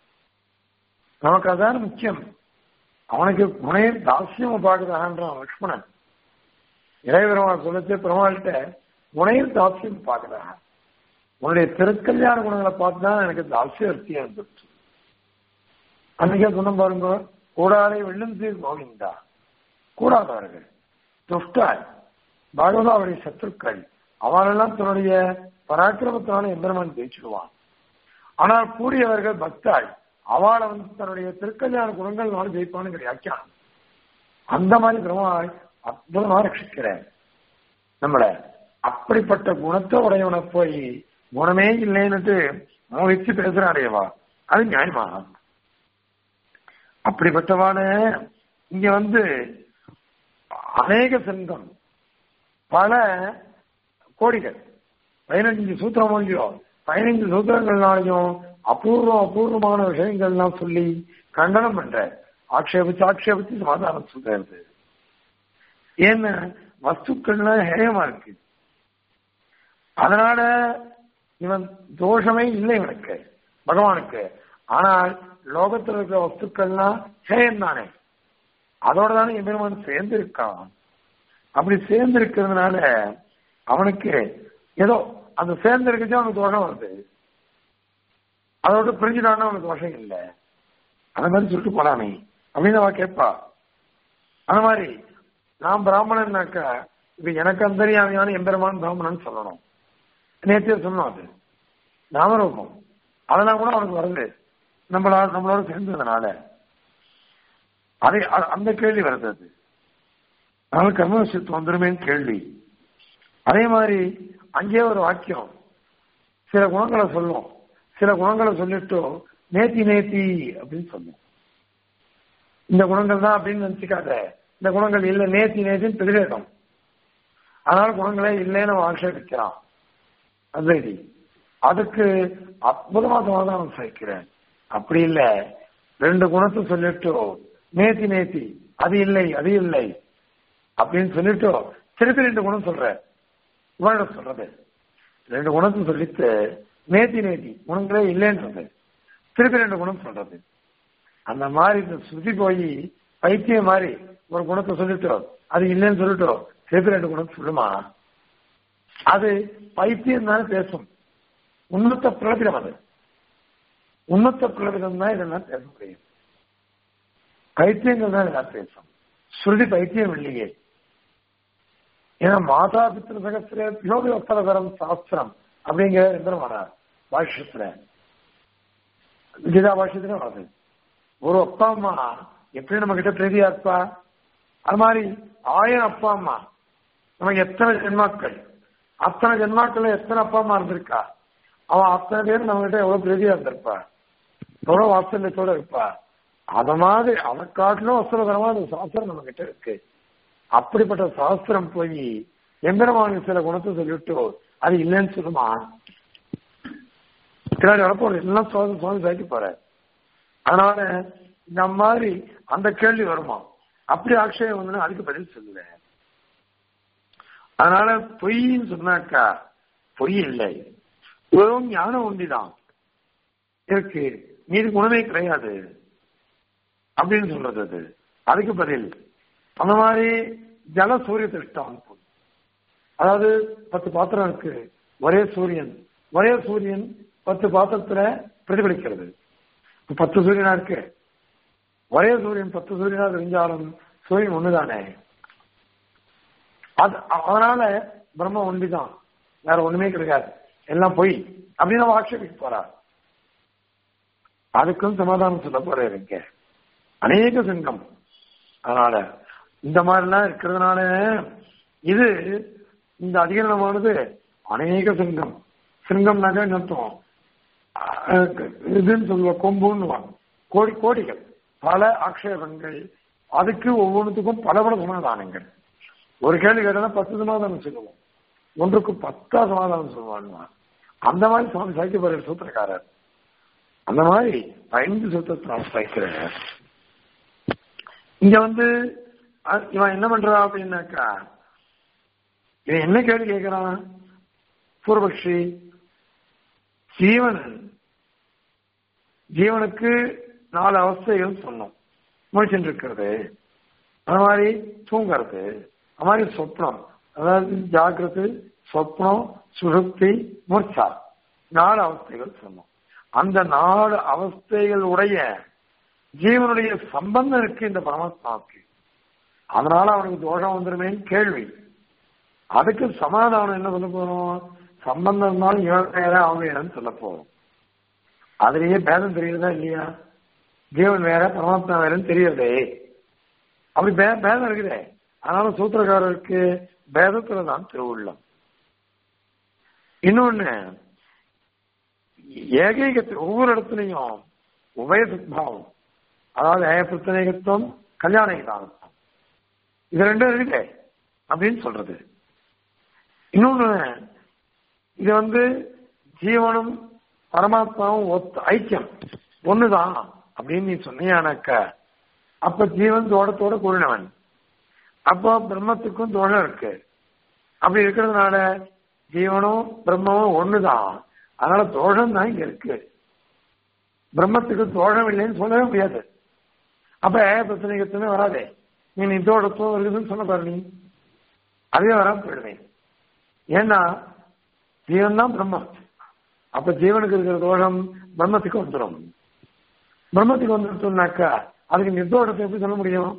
நமக்கு அதான் முக்கியம் அவனுக்கு குணைய தாசியம் பார்க்குறான்றான் லக்ஷ்மணன் இறைவரமான சொல்லச்சு பெருமாள்கிட்ட குணையில் தாசியம் பார்க்குறான் உன்னுடைய திருக்கல்யாண குணங்களை பார்த்து தான் எனக்கு தாசியம் அர்த்தியம் இருந்துச்சு அன்னைக்கே சொன்ன பாருங்க கூடாரை வெள்ளும் சீர் கோவிந்தா கூடாதவர்கள் துஷ்டாய் பாகவதாவுடைய சத்துருக்கள் அவனெல்லாம் தன்னுடைய பராக்கிரமத்தினால எம்பெருமான் ஜெயிச்சிடுவான் ஆனால் கூடியவர்கள் பக்தாள் அவளை வந்து தன்னுடைய திருக்கல்யாண குணங்கள்னால ஜெயிப்பான்னு வியாக்கியானம் அந்த மாதிரி பிரம்மாவை அற்புதமா ரட்சிக்கிறேன் நம்மள அப்படிப்பட்ட குணத்தை உடையவனை போய் குணமே இல்லைன்னுட்டு மோகிச்சு பேசுறாடேவா அது நியாயமா அப்படிப்பட்டவான இங்க வந்து அநேக சங்கம் பல கோடிகள் பதினஞ்சு சூத்திரம் இல்லையோ பதினஞ்சு சூத்திரங்கள்னாலையும் அபூர்வம் அபூர்வமான விஷயங்கள்லாம் சொல்லி கண்டனம் பண்ற ஆக்ஷேபிச்சு ஆக்ஷேபிச்சு சமாதானம் சொல்றது ஏன்னா வஸ்துக்கள்லாம் ஹேயமா இருக்கு அதனால இவன் தோஷமே இல்லை இவனுக்கு பகவானுக்கு ஆனால் லோகத்தில் இருக்கிற வஸ்துக்கள்லாம் ஹேயம் தானே அதோட தானே எம்பெருமான் சேர்ந்து இருக்கான் அப்படி சேர்ந்து இருக்கிறதுனால அவனுக்கு ஏதோ அந்த சேர்ந்து இருக்கச்சு அவனுக்கு தோஷம் வருது அதோட பிரிஞ்சுட்டான்னா அவனுக்கு தோஷம் இல்லை அந்த மாதிரி சொல்லிட்டு போலாமே அப்படின்னு அவ கேட்பா அந்த மாதிரி நான் பிராமணன்னாக்கா இப்ப எனக்கு அந்தரியாமையான எம்பெருமான் பிராமணன் சொல்லணும் நேற்றே சொன்னோம் அது நாமரூபம் அதெல்லாம் கூட அவனுக்கு வருது நம்மளா நம்மளோட சேர்ந்ததுனால அதை அந்த கேள்வி வருது அது அதனால கர்மவசியத்து வந்துருமேன்னு கேள்வி அதே மாதிரி அங்கேயே ஒரு வாக்கியம் சில குணங்களை சொல்லும் சில குணங்களை சொல்லிட்டு நேத்தி நேத்தி அப்படின்னு சொல்லும் இந்த குணங்கள் தான் அப்படின்னு நினைச்சுக்காத இந்த குணங்கள் இல்லை நேத்தி நேத்தின்னு பிரிவேதம் அதனால குணங்களே இல்லைன்னு ஆட்சேபிக்கிறான் அத்வைதி அதுக்கு அற்புதமா சமாதானம் சகிக்கிறேன் அப்படி இல்லை ரெண்டு குணத்தை சொல்லிட்டு நேத்தி நேத்தி அது இல்லை அது இல்லை அப்படின்னு சொல்லிட்டு திருப்பி ரெண்டு குணம் சொல்ற இவனோட சொல்றது ரெண்டு குணத்தை சொல்லிட்டு நேத்தி நேத்தி குணங்களே இல்லைன்றது திருப்பி ரெண்டு குணம் சொல்றது அந்த மாதிரி இந்த சுத்தி போய் பைத்தியம் மாதிரி ஒரு குணத்தை சொல்லிட்டோம் அது இல்லைன்னு சொல்லிட்டோம் திருப்பி ரெண்டு குணம் சொல்லுமா அது பைத்தியம் தானே பேசும் உன்னத்த பிரலபிடம் அது உன்னத்த பிரலபிடம் தான் இதெல்லாம் பேச முடியும் பைத்தியங்கள் தான் இதெல்லாம் பேசும் ஸ்ருதி பைத்தியம் இல்லையே ஏன்னா மாதா பித்திரு சகசிர யோகி உத்தரதரம் சாஸ்திரம் அப்படிங்கிற எந்திரமானார் பாஷ்யத்துல கீதா பாஷ்யத்துல வருது ஒரு அப்பா அம்மா எப்படி நம்ம கிட்ட பிரீதியா இருப்பா அது மாதிரி ஆயிரம் அப்பா அம்மா நமக்கு எத்தனை ஜென்மாக்கள் அத்தனை ஜென்மாக்கள்ல எத்தனை அப்பா அம்மா இருந்திருக்கா அவன் அத்தனை பேர் நம்ம கிட்ட எவ்வளவு பிரீதியா இருந்திருப்பா எவ்வளவு வாத்சல்யத்தோட இருப்பா அத மாதிரி அதை காட்டிலும் வசலகரமா அந்த சாஸ்திரம் நம்ம கிட்ட இருக்கு அப்படிப்பட்ட சாஸ்திரம் போய் எம்பெருமானுக்கு சில குணத்தை சொல்லிவிட்டு அது இல்லைன்னு சொல்லுமா பின்னாடி வரப்போறது எல்லாம் சுவாமி சுவாமி சாய்க்கு போற அதனால இந்த மாதிரி அந்த கேள்வி வருமா அப்படி ஆக்ஷயம் வந்து அதுக்கு பதில் சொல்லல அதனால பொய்ன்னு சொன்னாக்கா பொய் இல்லை வெறும் ஞானம் ஒண்டிதான் இருக்கு மீது குணமே கிடையாது அப்படின்னு சொல்றது அது அதுக்கு பதில் அந்த மாதிரி ஜல சூரிய திருஷ்டம் அதாவது பத்து பாத்திரம் இருக்கு ஒரே சூரியன் ஒரே சூரியன் பத்து பாத்திரத்துல பிரதிபலிக்கிறது பத்து சூரியனா இருக்கு ஒரே சூரியன் பத்து சூரியனா தெரிஞ்சாலும் சூரியன் ஒண்ணுதானே அது அதனால பிரம்ம ஒன்றிதான் வேற ஒண்ணுமே கிடையாது எல்லாம் பொய் அப்படின்னு நம்ம ஆட்சேபிக்க போறார் அதுக்கும் சமாதானம் சொல்ல போறாரு இங்க அநேக சங்கம் அதனால இந்த மாதிரிலாம் இருக்கிறதுனால இது இந்த அதிகரணமானது அநேக சிங்கம் சிங்கம்னாக்கா அர்த்தம் இதுன்னு சொல்லுவ கொம்புன்னு கோடி கோடிகள் பல ஆக்ஷேபங்கள் அதுக்கு ஒவ்வொன்றுத்துக்கும் பல பல சமாதானங்கள் ஒரு கேள்வி கேட்டா பத்து சமாதானம் சொல்லுவோம் ஒன்றுக்கு பத்தா சமாதானம் சொல்லுவான் அந்த மாதிரி சுவாமி சாய்க்கப்படுற சூத்திரக்காரர் அந்த மாதிரி ஐந்து சூத்திரத்தை சாய்க்கிறார் இங்க வந்து இவன் என்ன பண்றான் அப்படின்னாக்கா இவன் என்ன கேள்வி கேட்கிறான் பூர்வபக்ஷி ஜீவன் ஜீவனுக்கு நாலு அவஸ்தைகள் சொன்னோம் முழிச்சுட்டு இருக்கிறது அது மாதிரி தூங்கிறது அது மாதிரி சொப்னம் அதாவது ஜாக்கிரது சொப்னம் சுழுப்தி மூர்ச்சா நாலு அவஸ்தைகள் சொன்னோம் அந்த நாலு அவஸ்தைகள் உடைய ஜீவனுடைய சம்பந்தம் இருக்கு இந்த பரமாத்மாவுக்கு அதனால அவனுக்கு தோஷம் வந்துருமேன்னு கேள்வி அதுக்கு சமாதானம் என்ன சொல்ல போறோம் சம்பந்தம் இருந்தாலும் இவன் வேற அவங்க வேறன்னு சொல்ல போறோம் அதுலயே பேதம் தெரியுதா இல்லையா ஜீவன் வேற பரமாத்மா வேறன்னு தெரியறதே அப்படி பேதம் இருக்குதே அதனால சூத்திரக்காரருக்கு பேதத்துல தான் திருவுள்ளம் இன்னொன்னு ஏகைகத்தில் ஒவ்வொரு இடத்துலையும் உபய சத்பாவம் அதாவது ஏகப்பிரத்தனேகத்துவம் கல்யாண இதானத்துவம் இது ரெண்டும் இருக்குதே அப்படின்னு சொல்றது இன்னொன்னு இது வந்து ஜீவனும் பரமாத்மாவும் ஒத்த ஐக்கியம் ஒண்ணுதான் அப்படின்னு நீ சொன்னியானாக்க அப்ப ஜீவன் தோட்டத்தோட கூறினவன் அப்போ பிரம்மத்துக்கும் தோஷம் இருக்கு அப்படி இருக்கிறதுனால ஜீவனும் பிரம்மமும் ஒண்ணுதான் அதனால தோஷம் தான் இங்க இருக்கு பிரம்மத்துக்கு தோஷம் இல்லைன்னு சொல்லவே முடியாது அப்ப பிரச்சனைகத்துமே வராதே நீ நித்தோடத்துவம் இருக்குதுன்னு சொன்ன பாரு நீ அதுவே வராம போயிடுவேன் ஏன்னா ஜீவன் தான் பிரம்மம் அப்ப ஜீவனுக்கு இருக்கிற தோஷம் பிரம்மத்துக்கு வந்துடும் பிரம்மத்துக்கு வந்துட்டோம்னாக்கா அதுக்கு நிர்தோஷத்தை எப்படி சொல்ல முடியும்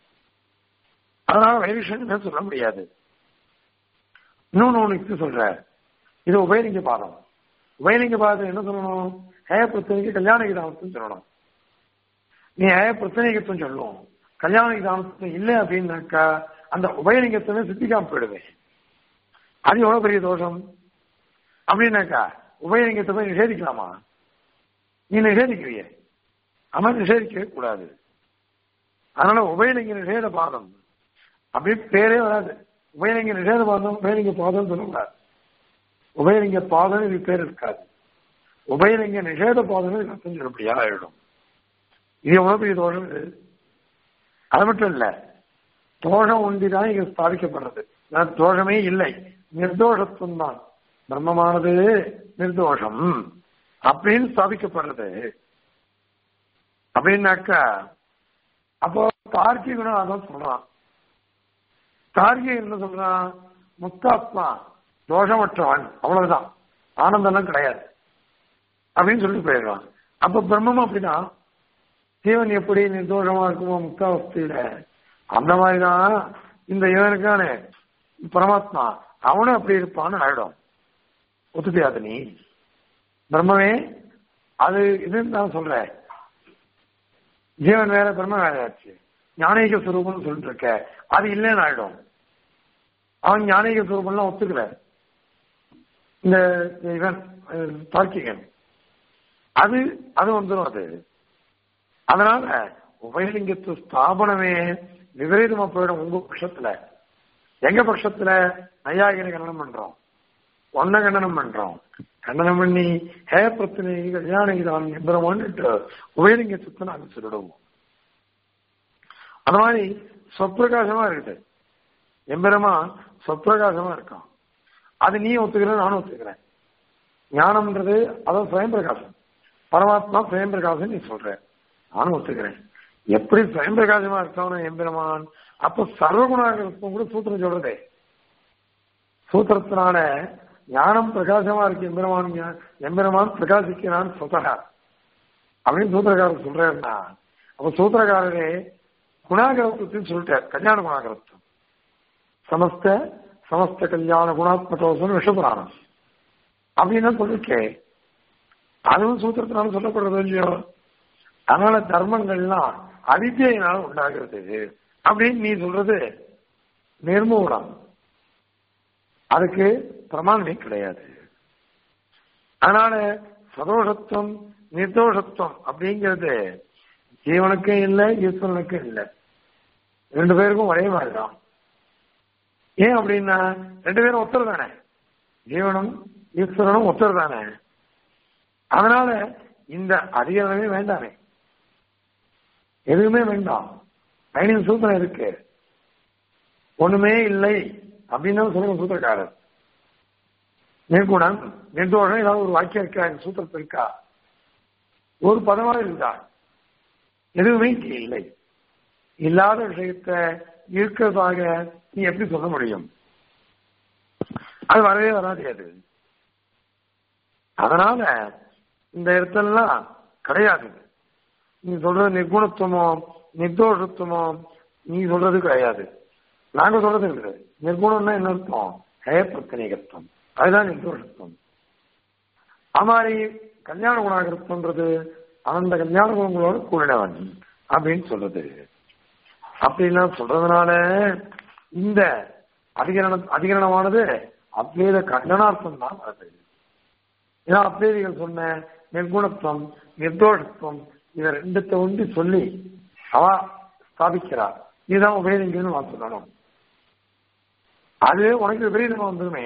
அதனால வைவிஷன் சொல்ல முடியாது இன்னொன்னு ஒண்ணு சொல்ற இது உபயலிங்க பாதம் உபயலிங்க பாதம் என்ன சொல்லணும் ஹேய பிரச்சனைக்கு கல்யாண கிதாமத்தும் சொல்லணும் நீ ஹேய பிரச்சனைகத்தும் சொல்லுவோம் கல்யாண கிதாமத்தும் இல்லை அப்படின்னாக்கா அந்த உபயலிங்கத்துமே சித்திக்காம போயிடுவேன் அது எவ்வளவு பெரிய தோஷம் அப்படின்னாக்கா உபயலிங்கத்தை போய் நிஷேதிக்கலாமா நீ நிஷேதிக்கிறிய அவன் நிஷேதிக்கவே கூடாது அதனால உபயலிங்க நிஷேத பாதம் அப்படி பேரே வராது உபயலிங்க நிஷேத பாதம் உபயலிங்க பாதம் சொல்லக்கூடாது உபயலிங்க பாதம் இது பேர் இருக்காது உபயலிங்க நிஷேத பாதம் அர்த்தம் சொல்லப்படியா ஆயிடும் இது எவ்வளவு பெரிய தோஷம் இது அது மட்டும் இல்ல தோஷம் ஒன்றிதான் இங்க ஸ்தாபிக்கப்படுறது தோஷமே இல்லை நிர்தோஷத்துவம் தான் பிரம்மமானது நிர்தோஷம் அப்படின்னு ஸ்தாபிக்கப்படுறது அப்படின்னாக்கா அப்போ தார்க்கிகனும் அதான் சொல்றான் தார்க்கிக என்ன சொல்றான் முத்தாத்மா தோஷமற்றவன் அவ்வளவுதான் ஆனந்தம்லாம் கிடையாது அப்படின்னு சொல்லிட்டு போயிடுறான் அப்ப பிரம்மம் அப்படிதான் ஜீவன் எப்படி நிர்தோஷமா இருக்குமோ முக்தாவஸ்தையில அந்த மாதிரிதான் இந்த இவனுக்கான பரமாத்மா அவனும் அப்படி இருப்பான்னு ஆயிடும் ஒத்துப்பியாது நீ பிரம்மமே அது இதுன்னு நான் சொல்றேன் ஜீவன் வேற பிரம்ம வேறையாச்சு ஞானீக சுரூபம்னு சொல்லிட்டு இருக்க அது இல்லைன்னு ஆயிடும் அவன் ஞானீக சுரூபம்லாம் ஒத்துக்கல இந்த இவன் தார்க்கிகன் அது அது வந்துடும் அது அதனால உபயலிங்கத்து ஸ்தாபனமே விபரீதமா போயிடும் உங்க பட்சத்துல எங்க பட்சத்துல நையாகிரி கண்டனம் பண்றோம் ஒன்ன கண்டனம் பண்றோம் கண்டனம் பண்ணி ஹே பிரச்சனை கல்யாணம் எம்பரமான்ட்டு உபயலிங்க சுத்த நாங்க சொல்லிடுவோம் அந்த மாதிரி சொப்பிரகாசமா இருக்குது எம்பெருமா சொப்பிரகாசமா இருக்கான் அது நீ ஒத்துக்கிற நானும் ஒத்துக்கிறேன் ஞானம்ன்றது அதான் சுயம் பிரகாசம் பரமாத்மா சுயம் பிரகாசம் நீ சொல்ற நானும் ஒத்துக்கிறேன் எப்படி சுயம் பிரகாசமா இருக்கவன எம்பெருமான் அப்ப சர்வகுணாக இருக்கும் கூட சூத்திரம் சொல்றதே சூத்திரத்தினால ஞானம் பிரகாசமா இருக்கு எம்பெருமான் எம்பெருமான் பிரகாசிக்கிறான் சுதகா அப்படின்னு சூத்திரக்காரர் சொல்றாருன்னா அப்ப சூத்திரக்காரரே குணாகரத்துவத்தையும் சொல்லிட்டார் கல்யாண குணாகரத்துவம் சமஸ்த சமஸ்த கல்யாண குணாத்மகோசம் விஷபுராணம் அப்படின்னு சொல்லிருக்கேன் அதுவும் சூத்திரத்தினால சொல்லப்படுறது இல்லையோ அதனால தர்மங்கள்லாம் அவித்தியினால உண்டாகிறது அப்படின்னு நீ சொல்றது நிர்மூலம் அதுக்கு பிரமாணமே கிடையாது அதனால சதோஷத்துவம் நிர்தோஷத்துவம் அப்படிங்கிறது ஜீவனுக்கும் இல்லை ஈஸ்வரனுக்கும் இல்லை ரெண்டு பேருக்கும் ஒரே மாதிரிதான் ஏன் அப்படின்னா ரெண்டு பேரும் ஒத்தர் தானே ஜீவனும் ஈஸ்வரனும் ஒத்தர் தானே அதனால இந்த அதிகாரமே வேண்டாமே எதுவுமே வேண்டாம் ஐநூறு சூத்திரம் இருக்கு ஒண்ணுமே இல்லை அப்படின்னு சொல்லுங்க சூத்திரக்காரர் நிர்குணம் நிர்தோஷம் ஏதாவது ஒரு வாக்கியம் இருக்கா இந்த சூத்திரத்தில் இருக்கா ஒரு பதமா இருந்தா எதுவுமே இங்கே இல்லை இல்லாத விஷயத்தை இருக்கிறதாக நீ எப்படி சொல்ல முடியும் அது வரவே வராது அது அதனால இந்த இடத்துலலாம் கிடையாது நீ சொல்றது நிர்குணத்துவமோ நிர்தோஷத்துவமோ நீ சொல்றது கிடையாது நாங்க சொல்றது இல்லை நிர்குணம்னா என்ன அர்த்தம் ஹயப்பிரத்தனிகத்துவம் அதுதான் நிர்தோஷத்துவம் அது மாதிரி கல்யாண குணாகரத்துவன்றது அந்த கல்யாண குணங்களோட கூடினவன் அப்படின்னு சொல்றது அப்படின்லாம் சொல்றதுனால இந்த அதிகரண அதிகரணமானது அத்வேத கண்டனார்த்தம் தான் வருது ஏன்னா அத்வேதிகள் சொன்ன நிர்குணத்துவம் நிர்தோஷத்துவம் இதை ரெண்டுத்தை ஒண்டி சொல்லி அவ ஸ்தாபிக்கிறார் இதுதான் உபயோகிங்கன்னு நான் சொல்லணும் அது உனக்கு விபரீதமா வந்துருமே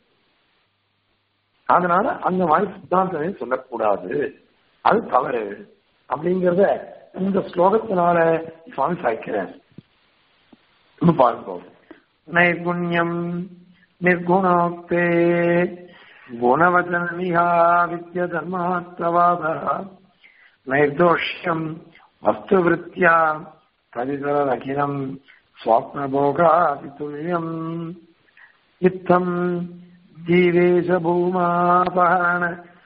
அதனால அந்த மாதிரி சித்தாந்தமே சொல்லக்கூடாது அது தவறு அப்படிங்கிறத இந்த ஸ்லோகத்தினால சுவாமி சாய்க்கிறேன் பார்ப்போம் நைர்குண்யம் நிர்குணோக்தே குணவச்சனமிகா வித்ய தர்மாத்ரவாத நைர்தோஷ்யம் வஸ்துவிருத்தியா தரிதரகிலம் ஸ்வாப்னபோகாதிதுல்யம் இத்தம் ஜீவேஷ பூமாபகரண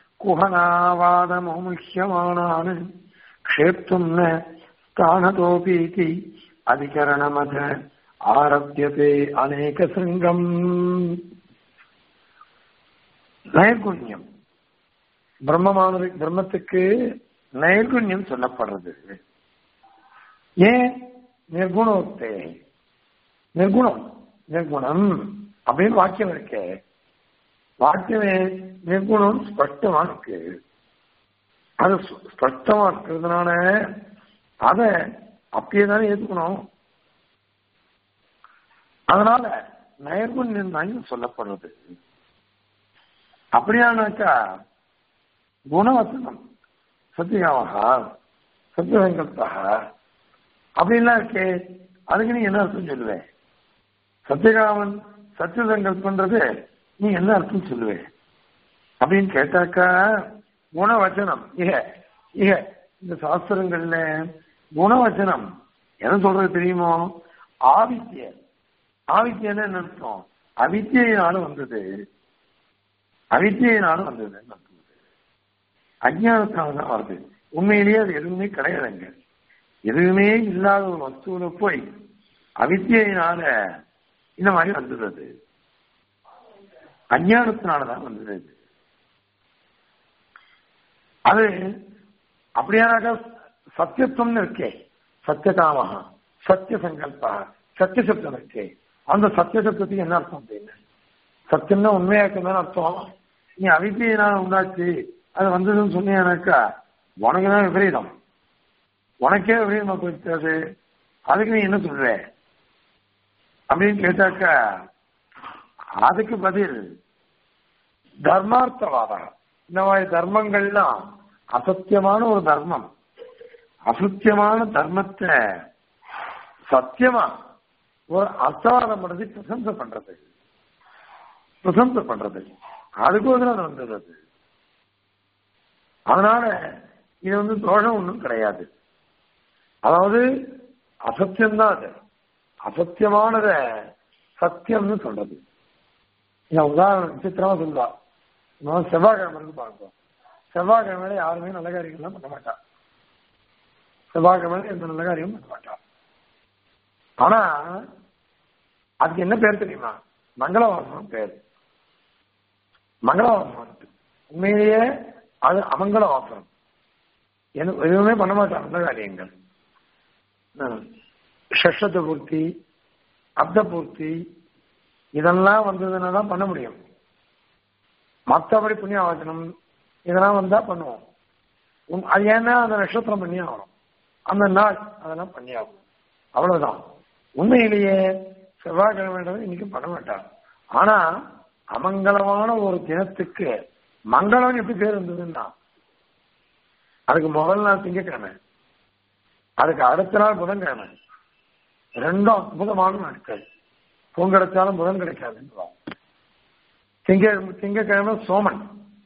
குஹனாவாதமுஹ்யமானான் க்ஷேப்தும் ந ஸ்தானதோபீதி அதிகரணமத ஆரம்பியதே அநேக சிருங்கம் நைர்குண்யம் பிரம்மமானது பிரம்மத்துக்கு நைர்குண்யம் சொல்லப்படுறது ஏன் நிர்குணத்தே நிர்குணம் நிர்குணம் அப்படின்னு வாக்கியம் இருக்கே வாக்கியமே நிர்குணம் ஸ்பஷ்டமா இருக்கு அது ஸ்பஷ்டமா இருக்கிறதுனால அத அப்படியே தானே ஏத்துக்கணும் அதனால நைர்குண்யம் தான் சொல்லப்படுறது அப்படியானாக்கா குணவசனம் சத்தியகாமகா சத்தியசங்கல்பா அப்படின்லாம் இருக்கே அதுக்கு நீ என்ன அர்த்தம் சொல்லுவேன் சத்தியகாமன் சத்தியசங்கல்பன்றது நீ என்ன அர்த்தம் சொல்லுவேன் அப்படின்னு கேட்டாக்கா குணவச்சனம் இக இக இந்த சாஸ்திரங்கள்ல குணவச்சனம் என்ன சொல்றது தெரியுமோ ஆவித்திய ஆவித்தியன்னு என்ன அர்த்தம் அவித்தியினால வந்தது அவித்தியினால வந்தது அஜானத்தினால தான் வருது உண்மையிலேயே அது எதுவுமே கிடையாதுங்க எதுவுமே இல்லாத ஒரு வஸ்துவில போய் அவித்தியினால இந்த மாதிரி வந்துடுறது அஞ்ஞானத்தினாலதான் வந்துடுது அது அப்படியானாக்கா சத்தியத்துவம்னு இருக்கே சத்தியகாமகா சத்திய சங்கல்பா சத்திய சப்தம் இருக்கே அந்த சத்திய சப்தத்துக்கு என்ன அர்த்தம் அப்படின்னு சத்தியம்னா உண்மையா இருக்குன்னு அர்த்தம் நீ அவித்தியினால உண்டாச்சு அது வந்ததுன்னு சொன்னீங்கன்னாக்கா உனக்கு தான் விபரீதம் உனக்கே விபரீதமா போயிட்டு அதுக்கு நீ என்ன சொல்ற அப்படின்னு கேட்டாக்கா அதுக்கு பதில் தர்மார்த்தவாதம் இந்த மாதிரி தர்மங்கள்லாம் அசத்தியமான ஒரு தர்மம் அசத்தியமான தர்மத்தை சத்தியமா ஒரு அர்த்தவாதம் பண்ணது பிரசம்சை பண்றது பிரசம்சை பண்றது அதுக்கு அது வந்தது அது அதனால இது வந்து தோஷம் ஒன்றும் கிடையாது அதாவது அசத்தியம்தான் அது அசத்தியமானத சத்தியம்னு சொல்றது நான் உதாரணம் விசித்திரமா சொல்லுவா நான் செவ்வாய்க்கிழமை இருந்து பார்ப்போம் செவ்வாய்க்கிழமையில யாருமே நல்ல காரியங்கள்லாம் பண்ண மாட்டா செவ்வாய்க்கிழமையில எந்த நல்ல காரியமும் பண்ண மாட்டா ஆனா அதுக்கு என்ன பேர் தெரியுமா மங்களவாசனம் பேர் மங்களவாசனம் உண்மையிலேயே அது அமங்கல வாசனம் எதுவுமே பண்ண மாட்டாங்க நல்ல காரியங்கள் ஷஷ்டத்தை பூர்த்தி அப்த பூர்த்தி இதெல்லாம் வந்ததுன்னா தான் பண்ண முடியும் மற்றபடி புண்ணியவாசனம் இதெல்லாம் வந்தா பண்ணுவோம் அது ஏன்னா அந்த நட்சத்திரம் பண்ணி ஆகணும் அந்த நாள் அதெல்லாம் பண்ணி ஆகணும் அவ்வளவுதான் உண்மையிலேயே செவ்வாய்க்கிழமை இன்னைக்கு பண்ண மாட்டார் ஆனா அமங்கலமான ஒரு தினத்துக்கு மங்களம் எப்படி பேர் இருந்ததுன்னா அதுக்கு முதல் நாள் திங்கக்கிழமை அதுக்கு அடுத்த நாள் புதன்கிழமை ரெண்டும் அற்புதமான நாட்கள் பொன் கிடைச்சாலும் புதன் கிடைக்காதுன்னு திங்க திங்கக்கிழமை சோமன்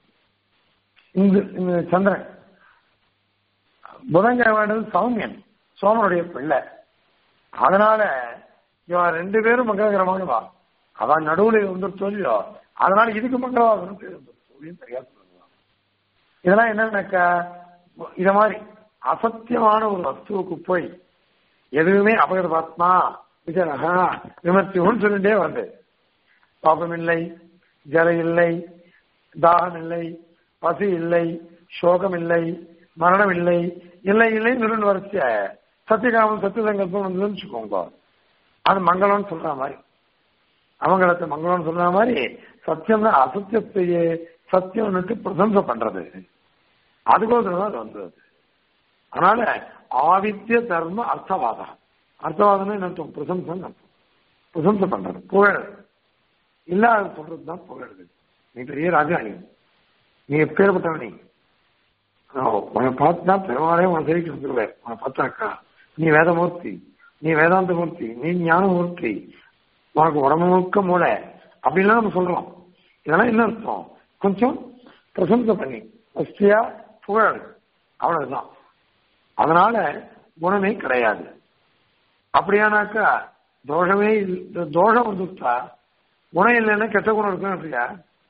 இந்த சந்திரன் புதன்கிழமை சௌமியன் சோமனுடைய பிள்ளை அதனால இவன் ரெண்டு பேரும் மங்களகரமானவா அவன் நடுவுல வந்து சொல்லியோ அதனால இதுக்கு மங்களவாசனம் பேர் அப்படின்னு சரியா சொல்லுவான் இதெல்லாம் என்னன்னாக்கா இத மாதிரி அசத்தியமான ஒரு வஸ்துவுக்கு போய் எதுவுமே அபகரபாத்மா விஜயனகா விமர்த்தியும் சொல்லிட்டே வந்து பாபம் இல்லை ஜல இல்லை தாகம் இல்லை பசி இல்லை சோகம் இல்லை மரணம் இல்லை இல்லை இல்லை நிறுவன வரிசைய சத்தியகாமம் சத்திய சங்கல்பம் வந்து வச்சுக்கோங்க அது மங்களம்னு சொல்ற மாதிரி அவங்களத்தை மங்களம்னு சொல்ற மாதிரி சத்தியம் தான் அசத்தியத்தையே சத்தியம்னுட்டு பிரசம்சை பண்றது அதுக்கோசரம் தான் அது வந்தது அதனால ஆதித்ய தர்ம அர்த்தவாதம் அர்த்தவாதம் என்ன அர்த்தம் பிரசம்சம் அர்த்தம் பிரசம்சை பண்றது புகழ் இல்லாத சொல்றது தான் புகழுது நீ பெரிய ராஜாணி நீ எப்பேற்பட்டவ நீ உன்னை பார்த்து தான் பெருமாளே உன தெரிவிக்க வந்துருவேன் உன்னை பார்த்தாக்கா நீ வேதமூர்த்தி நீ வேதாந்த மூர்த்தி நீ ஞானமூர்த்தி உனக்கு உடம்பு முழுக்க மூளை அப்படின்லாம் நம்ம சொல்றோம் இதெல்லாம் என்ன அர்த்தம் கொஞ்சம் பிரசம்சை பண்ணி வசதியா புகழ் அவ்வளவுதான் அதனால குணமே கிடையாது அப்படியானாக்கா தோஷமே தோஷம் வந்துட்டா குணம் இல்லைன்னா கெட்ட குணம் இருக்கும் இல்லையா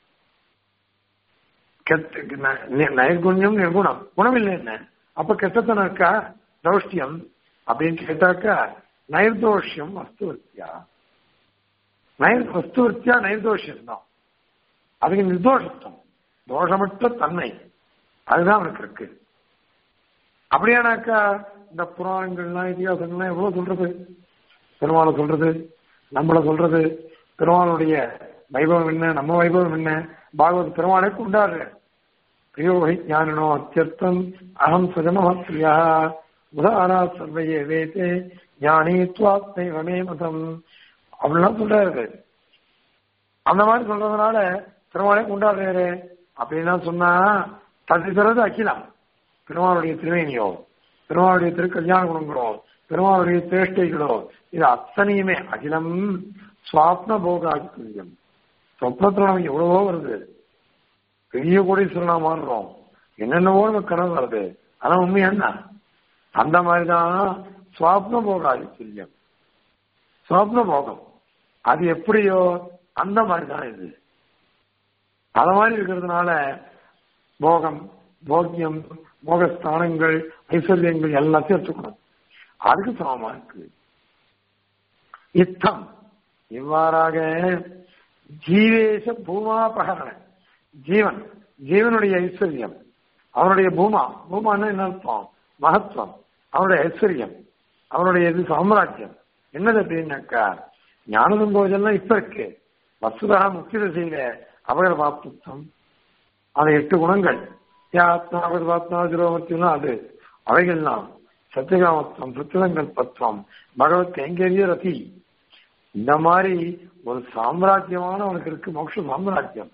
கெட்ட நைர்குண்யம் நிர்குணம் குணம் இல்லை என்ன அப்ப கெட்டத்தனம் இருக்கா தௌஷ்டியம் அப்படின்னு கேட்டாக்கா நைர்தோஷியம் வஸ்துவத்தியா நைர் வஸ்துவத்தியா நைர்தோஷியம் தான் அதுக்கு நிர்தோஷத்துவம் தோஷமற்ற தன்மை அதுதான் அவனுக்கு இருக்கு அப்படியானாக்கா இந்த புராணங்கள்லாம் இதிகாசங்கள்லாம் எவ்வளவு சொல்றது பெருமாளை சொல்றது நம்மள சொல்றது பெருமாளுடைய வைபவம் என்ன நம்ம வைபவம் என்ன பாகவத் பெருமாளை கொண்டாடுற பிரியோகை ஞானனோ அத்தியர்த்தம் அகம் சுஜமஹத்ரியா உதாரா சர்வையே வேதே ஞானி துவாத்மை வமே மதம் அப்படிலாம் சொல்றாரு அந்த மாதிரி சொல்றதுனால பெருமாளை கொண்டாடுறாரு அப்படின்னா சொன்னா தட்டி தர்றது அகிலம் பெருமாளுடைய திருவேணியோ பெருமாளுடைய திருக்கல்யாண குணங்களோ பெருமாளுடைய சேஷ்டைகளோ இது அத்தனையுமே அகிலம் சுவாப்ன போகாதி துல்லியம் சொப்னத்துல நமக்கு எவ்வளவோ வருது பெரிய கோடீஸ்வரனா மாறுறோம் என்னென்னவோ நமக்கு கனவு வருது ஆனா உண்மை என்ன அந்த மாதிரிதான் சுவாப்ன போகாதி துல்லியம் சுவாப்ன போகம் அது எப்படியோ அந்த மாதிரிதான் இது அத மாதிரி இருக்கிறதுனால போகம் போக்கியம் போகஸ்தானங்கள் ஐஸ்வர்யங்கள் எல்லாத்தையும் எடுத்துக்கணும் அதுக்கு சமமா இருக்கு யுத்தம் இவ்வாறாக ஜீவேச பூமாபகரண ஜீவன் ஜீவனுடைய ஐஸ்வர்யம் அவனுடைய பூமா பூமான்னு என்ன அர்த்தம் மகத்துவம் அவனுடைய ஐஸ்வர்யம் அவனுடைய இது சாம்ராஜ்யம் என்னது அப்படின்னாக்கா ஞானசங்கோஜம்லாம் இப்ப இருக்கு வசுதா முக்கிய திசையில அபகர பாப்துத்தம் அந்த எட்டு குணங்கள் ஆத்மாவது ஆத்மா ஜீரோமத்தியம் அது அவைகள்லாம் சத்தியகாமத்துவம் சத்தியசங்கல்பத்துவம் பகவத் கைங்கரிய ரதி இந்த மாதிரி ஒரு சாம்ராஜ்யமான உனக்கு இருக்கு மோட்ச சாம்ராஜ்யம்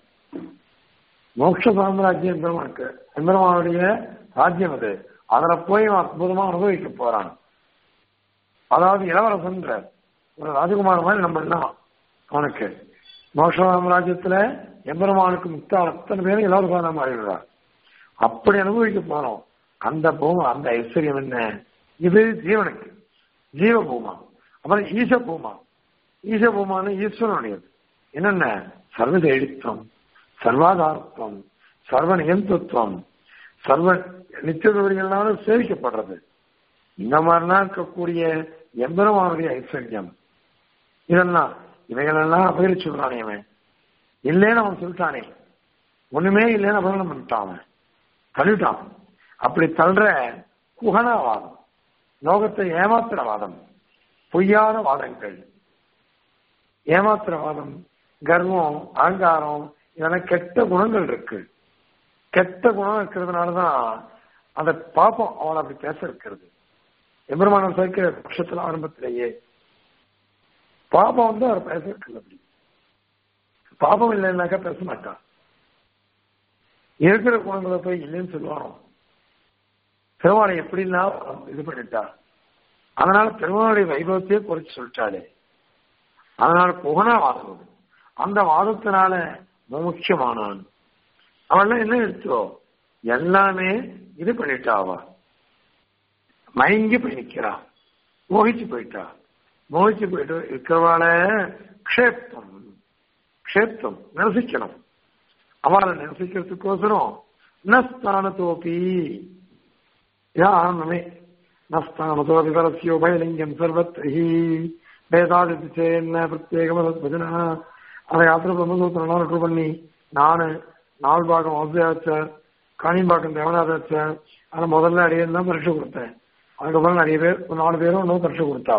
மோட்ச சாம்ராஜ்யம் பெருமானுக்கு எம்பெருமானுடைய ராஜ்யம் அது அதில் போய் அவன் அற்புதமா அனுபவிக்க போறான் அதாவது இளவரசன்ற ஒரு ராஜகுமார் மாதிரி நம்ம எல்லாம் அவனுக்கு மோட்ச சாம்ராஜ்யத்துல எம்பெருமானுக்கு முக்தா அத்தனை பேரும் இளவரசான மாறிடுறார் அப்படி அனுபவிக்க போறோம் அந்த பூமா அந்த ஐஸ்வர்யம் என்ன இது ஜீவனுக்கு ஜீவ பூமா அப்புறம் ஈச பூமா ஈச பூமான்னு ஈஸ்வரனுடையது என்னென்ன சர்வ எழுத்தம் சர்வாதாரத்துவம் சர்வ நியந்தத்துவம் சர்வ நித்தியதொழிகளாலும் சேவிக்கப்படுறது இந்த மாதிரிலாம் இருக்கக்கூடிய எம்பெருமானுடைய ஐஸ்வர்யம் இதெல்லாம் இவைகளெல்லாம் அபகரிச்சு விடுறானே அவன் இல்லைன்னு அவன் சொல்லிட்டானே ஒண்ணுமே இல்லைன்னு அபகரணம் பண்ணிட்டான் அவன் தள்ளிட்டான் அப்படி தள்ளுற குகனாவாதம் லோகத்தை ஏமாத்துற வாதம் பொய்யான வாதங்கள் ஏமாத்திரவாதம் கர்வம் அகங்காரம் இதெல்லாம் கெட்ட குணங்கள் இருக்கு கெட்ட குணம் இருக்கிறதுனாலதான் அந்த பாப்பம் அவளை அப்படி பேச இருக்கிறது எம்பெருமானம் சேர்க்கிற பட்சத்துல ஆரம்பத்திலேயே பாபம் வந்து அவர் பேச இருக்கிறது அப்படி பாபம் இல்லைன்னாக்கா பேச மாட்டான் இருக்கிற குணங்களை போய் இல்லைன்னு சொல்லுவானோ பெருமாளை எப்படின்னா இது பண்ணிட்டா அதனால பெருமாளுடைய வைபவத்தையே குறைச்சு சொல்லிட்டாளே அதனால புகனா வாதம் அந்த வாதத்தினால முக்கியமானான் அவள் என்ன எடுத்தோ எல்லாமே இது பண்ணிட்டா அவ மயங்கி போய் நிக்கிறா மோகிச்சு போயிட்டா மோகிச்சு போயிட்டு இருக்கிறவாள க்ஷேப்தம் க்ஷேப்தம் நிரசிக்கணும் அவளை நிரசிக்கிறதுக்கோசரம் நஸ்தானத்தோப்பி இதான் ஆனந்தமே நஸ்தானத்தோ விவரஸ்யோ பயலிங்கம் சர்வத்ரி வேதாதி சேன்ன பிரத்யேகமதனா அதை யாத்திரை பிரம்மசூத்திரம் ரெட்டு பண்ணி நானு நாலு பாகம் வசதியாச்சார் காணிம்பாக்கம் தேவநாதாச்சார் அதை முதல்ல அடியன் தான் பரிசு கொடுத்தேன் அதுக்கப்புறம் நிறைய பேர் ஒரு நாலு பேரும் இன்னும் பரிசு கொடுத்தா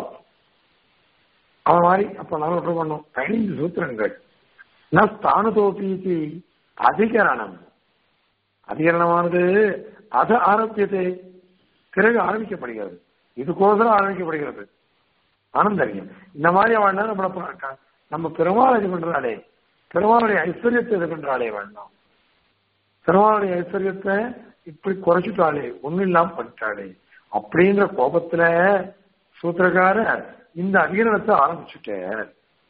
அவன் மாதிரி அப்ப நாங்கள் ரெட்டு பண்ணோம் பதினைந்து சூத்திரங்கள் நான் ஸ்தானதோபீதி அதிகரணம் அதிகரணமானது அது ஆரம்பியது பிறகு ஆரம்பிக்கப்படுகிறது இதுக்கோசரம் ஆரம்பிக்கப்படுகிறது ஆனந்தரியம் இந்த மாதிரி அவள் நம்மள நம்ம பெருமாள் இது பண்றாளே பெருமாளுடைய ஐஸ்வர்யத்தை இது பண்றாளே வேண்டாம் பெருமாளுடைய ஐஸ்வர்யத்தை இப்படி குறைச்சிட்டாளே ஒன்னும் இல்லாம பண்ணிட்டாளே அப்படின்ற கோபத்துல சூத்திரக்கார இந்த அதிகரணத்தை ஆரம்பிச்சுட்டேன்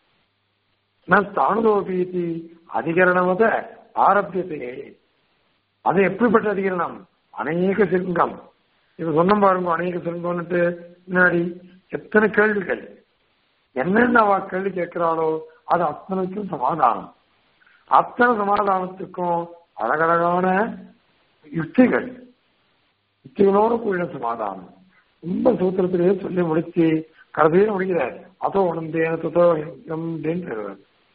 நான் ஸ்தானுதோபீதி அதிகரணமத ஆரம்பியதே அது எப்படிப்பட்ட அதிகரணம் அநேக சிங்கம் இது சொன்ன பாருங்க அநேக சிங்கம்னுட்டு முன்னாடி எத்தனை கேள்விகள் என்னென்ன அவ கேள்வி கேட்கிறாளோ அது அத்தனைக்கும் சமாதானம் அத்தனை சமாதானத்துக்கும் அழகழகான யுக்திகள் யுக்திகளோடு கூடின சமாதானம் ரொம்ப சூத்திரத்திலேயே சொல்லி முடிச்சு கடைசியில் முடிக்கிறார் அதோ உணர்ந்தேன் ததோ அப்படின்னு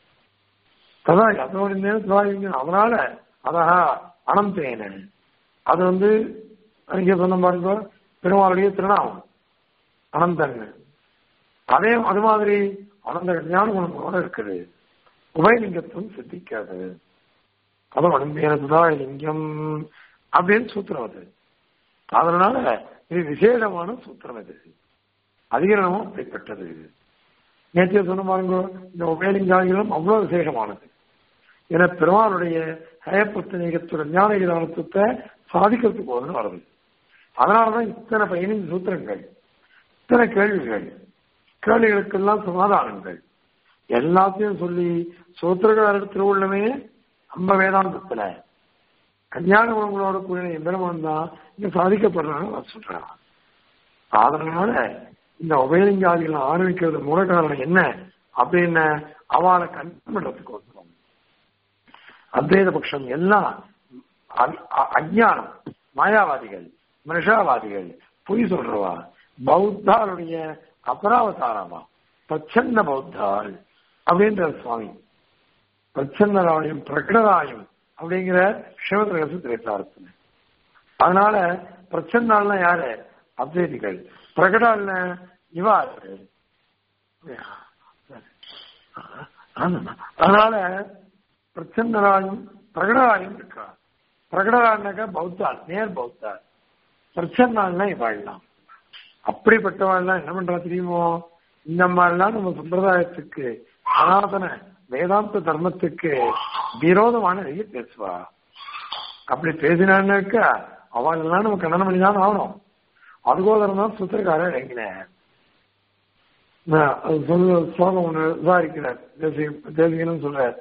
ததா அதோ உணர்ந்தேன் ததா அதனால அதா அனந்தேன அது வந்து இங்க சொன்ன பாருங்க பெருமாளுடைய திருநாமம் அனந்தன் அதே அது மாதிரி அனந்த ஞான குணங்களோட இருக்குது உபயலிங்கத்துவம் சித்திக்காது அதுவும் அனந்தேனதுதான் லிங்கம் அப்படின்னு சூத்திரம் அது அதனால இது விசேஷமான சூத்திரம் இது அதிகரணமும் அப்படிப்பட்டது நேற்றைய சொன்ன பாருங்க இந்த உபயலிங்காகிரம் அவ்வளவு விசேஷமானது என பெருமாளுடைய ஹயப்புத்தனீகத்தோட ஞான விதானத்துவத்தை சாதிக்கிறதுக்கு போதுன்னு வருது அதனாலதான் இத்தனை பதினைந்து சூத்திரங்கள் இத்தனை கேள்விகள் கேள்விகளுக்கெல்லாம் சமாதானங்கள் எல்லாத்தையும் சொல்லி சூத்திரக்காரர் திருவுள்ளமே நம்ம வேதாந்தத்துல கல்யாண குணங்களோட கூடிய எம்பெருமான் தான் இங்க சாதிக்கப்படுறாங்க சொல்றாங்க அதனால இந்த உபயலிங்காதிகளை ஆரம்பிக்கிறது மூல காரணம் என்ன அப்படின்னு அவளை கண்டம் பண்றதுக்கு வந்துடும் அத்வைத பட்சம் எல்லாம் அஜானம் மாயாவாதிகள் மனுஷாவாதிகள் பொய் சொல்றவா பௌத்தாளுடைய அபராவதாரமா பிரச்சன்ன பௌத்தாள் அப்படின்ற சுவாமி பிரச்சன்னராயும் பிரகடராயும் அப்படிங்கிற சிவகிரகசு திரைத்தாரத்துல அதனால பிரச்சன்னாள்னா யாரு அத்வைதிகள் பிரகடால்னா இவா அதனால பிரச்சன்னராயும் பிரகடராயும் இருக்கார் பிரகடனாக்க பௌத்தாள் நேர் பௌத்தாள் பிரச்சன்னாள்னா இவாழ்லாம் அப்படிப்பட்டவாள்லாம் என்ன பண்றா தெரியுமோ இந்த மாதிரிலாம் நம்ம சம்பிரதாயத்துக்கு சனாதன வேதாந்த தர்மத்துக்கு விரோதமான நிறைய பேசுவா அப்படி பேசினான்னாக்கா அவளெல்லாம் நம்ம கண்டனம் பண்ணி தான் ஆகணும் அதுகோதரம் தான் சுத்திரக்காரர் இறங்கினேன் அது சொல்ல ஸ்லோகம் ஒன்று விசாரிக்கிறார் தேசிய தேசிகனும் சொல்றார்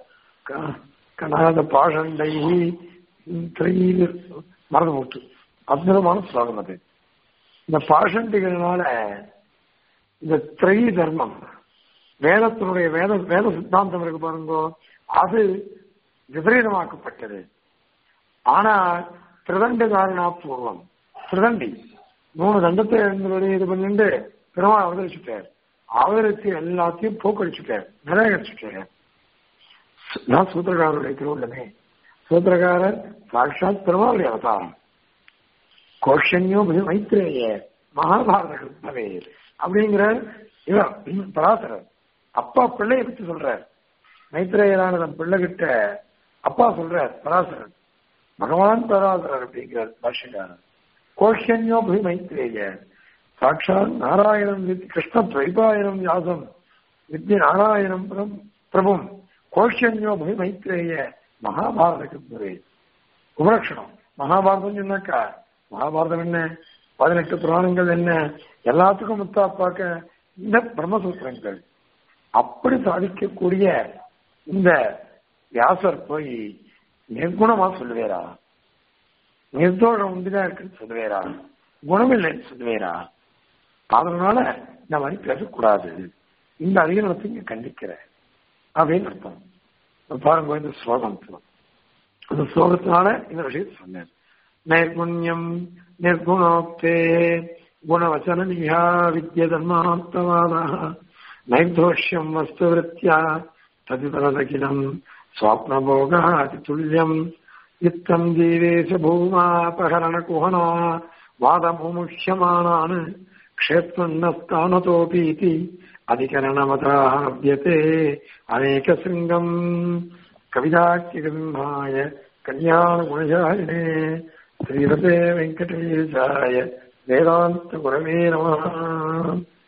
கனாத பாஷண்டை திரையில் மறந்து போட்டு அற்புதமான ஸ்லோகம் அது இந்த பாஷண்டிகளால இந்த திரை தர்மம் வேதத்தினுடைய வேத வேத சித்தாந்தம் இருக்கு பாருங்க அது விபரீதமாக்கப்பட்டது ஆனா திருதண்ட காரணா பூர்வம் திருதண்டி மூணு தண்டத்தை எழுந்தபடி இது பண்ணிட்டு பெருமாள் அவதரிச்சுட்டார் அவருக்கு எல்லாத்தையும் போக்கடிச்சுட்டார் நிராகரிச்சுட்டார் நான் சூத்திரக்காரருடைய திருவுள்ளமே சூத்திரக்காரர் சாட்சாத் பெருமாளுடைய அவதாரம் கோஷன்யோ மைத்திரேய மகாபாரத கிருத்தவே அப்படிங்கிற இவர் பராசரர் அப்பா பிள்ளைய பற்றி சொல்றார் மைத்திரேயரான தன் பிள்ளை கிட்ட அப்பா சொல்றார் பராசரர் பகவான் பராசரர் அப்படிங்கிறார் பாஷ்யக்காரர் கோஷன்யோ பி மைத்திரேய சாட்சாத் நாராயணம் கிருஷ்ண துவைபாயனம் யாசம் வித்ய நாராயணம் பிரபும் கோஷன்யோ பி மைத்திரேய மகாபாரத கிருத்தவே உபலட்சணம் மகாபாரதம் சொன்னாக்கா மகாபாரதம் என்ன பதினெட்டு புராணங்கள் என்ன எல்லாத்துக்கும் முத்தாப்பாக்க இந்த பிரம்மசூத்திரங்கள் அப்படி சாதிக்கக்கூடிய இந்த வியாசர் போய் நிர்குணமா சொல்லுவேரா நிர்தோஷம் உண்டுதான் இருக்குன்னு சொல்லுவேரா குணம் இல்லைன்னு சொல்லுவேரா அதனால இந்த மாதிரி பேசக்கூடாது இந்த அதிகாரத்தை இங்க கண்டிக்கிறேன் அப்படின்னு அர்த்தம் பாருங்க இந்த ஸ்லோகம் அந்த ஸ்லோகத்தினால இந்த விஷயத்தை சொன்னேன் நைர்குண்யம் निर्गुणोक्ते गुणवचननिया विद्यधर्मान्तवादः नैर्दोष्यम् वस्तुवृत्त्या तदितरदखिलम् स्वाप्नभोगः अतितुल्यम् इत्थम् जीवेश भूमापहरणकुहना वादमुमुह्यमानान् क्षेत्रन्नस्तानतोऽपीति अधिकरणमतारभ्यते अनेकशृङ्गम् कविदाख्यगम्भाय कल्याणगुणशालिने श्रीरते वेङ्कटेशाय वेदान्तगुरवे नमः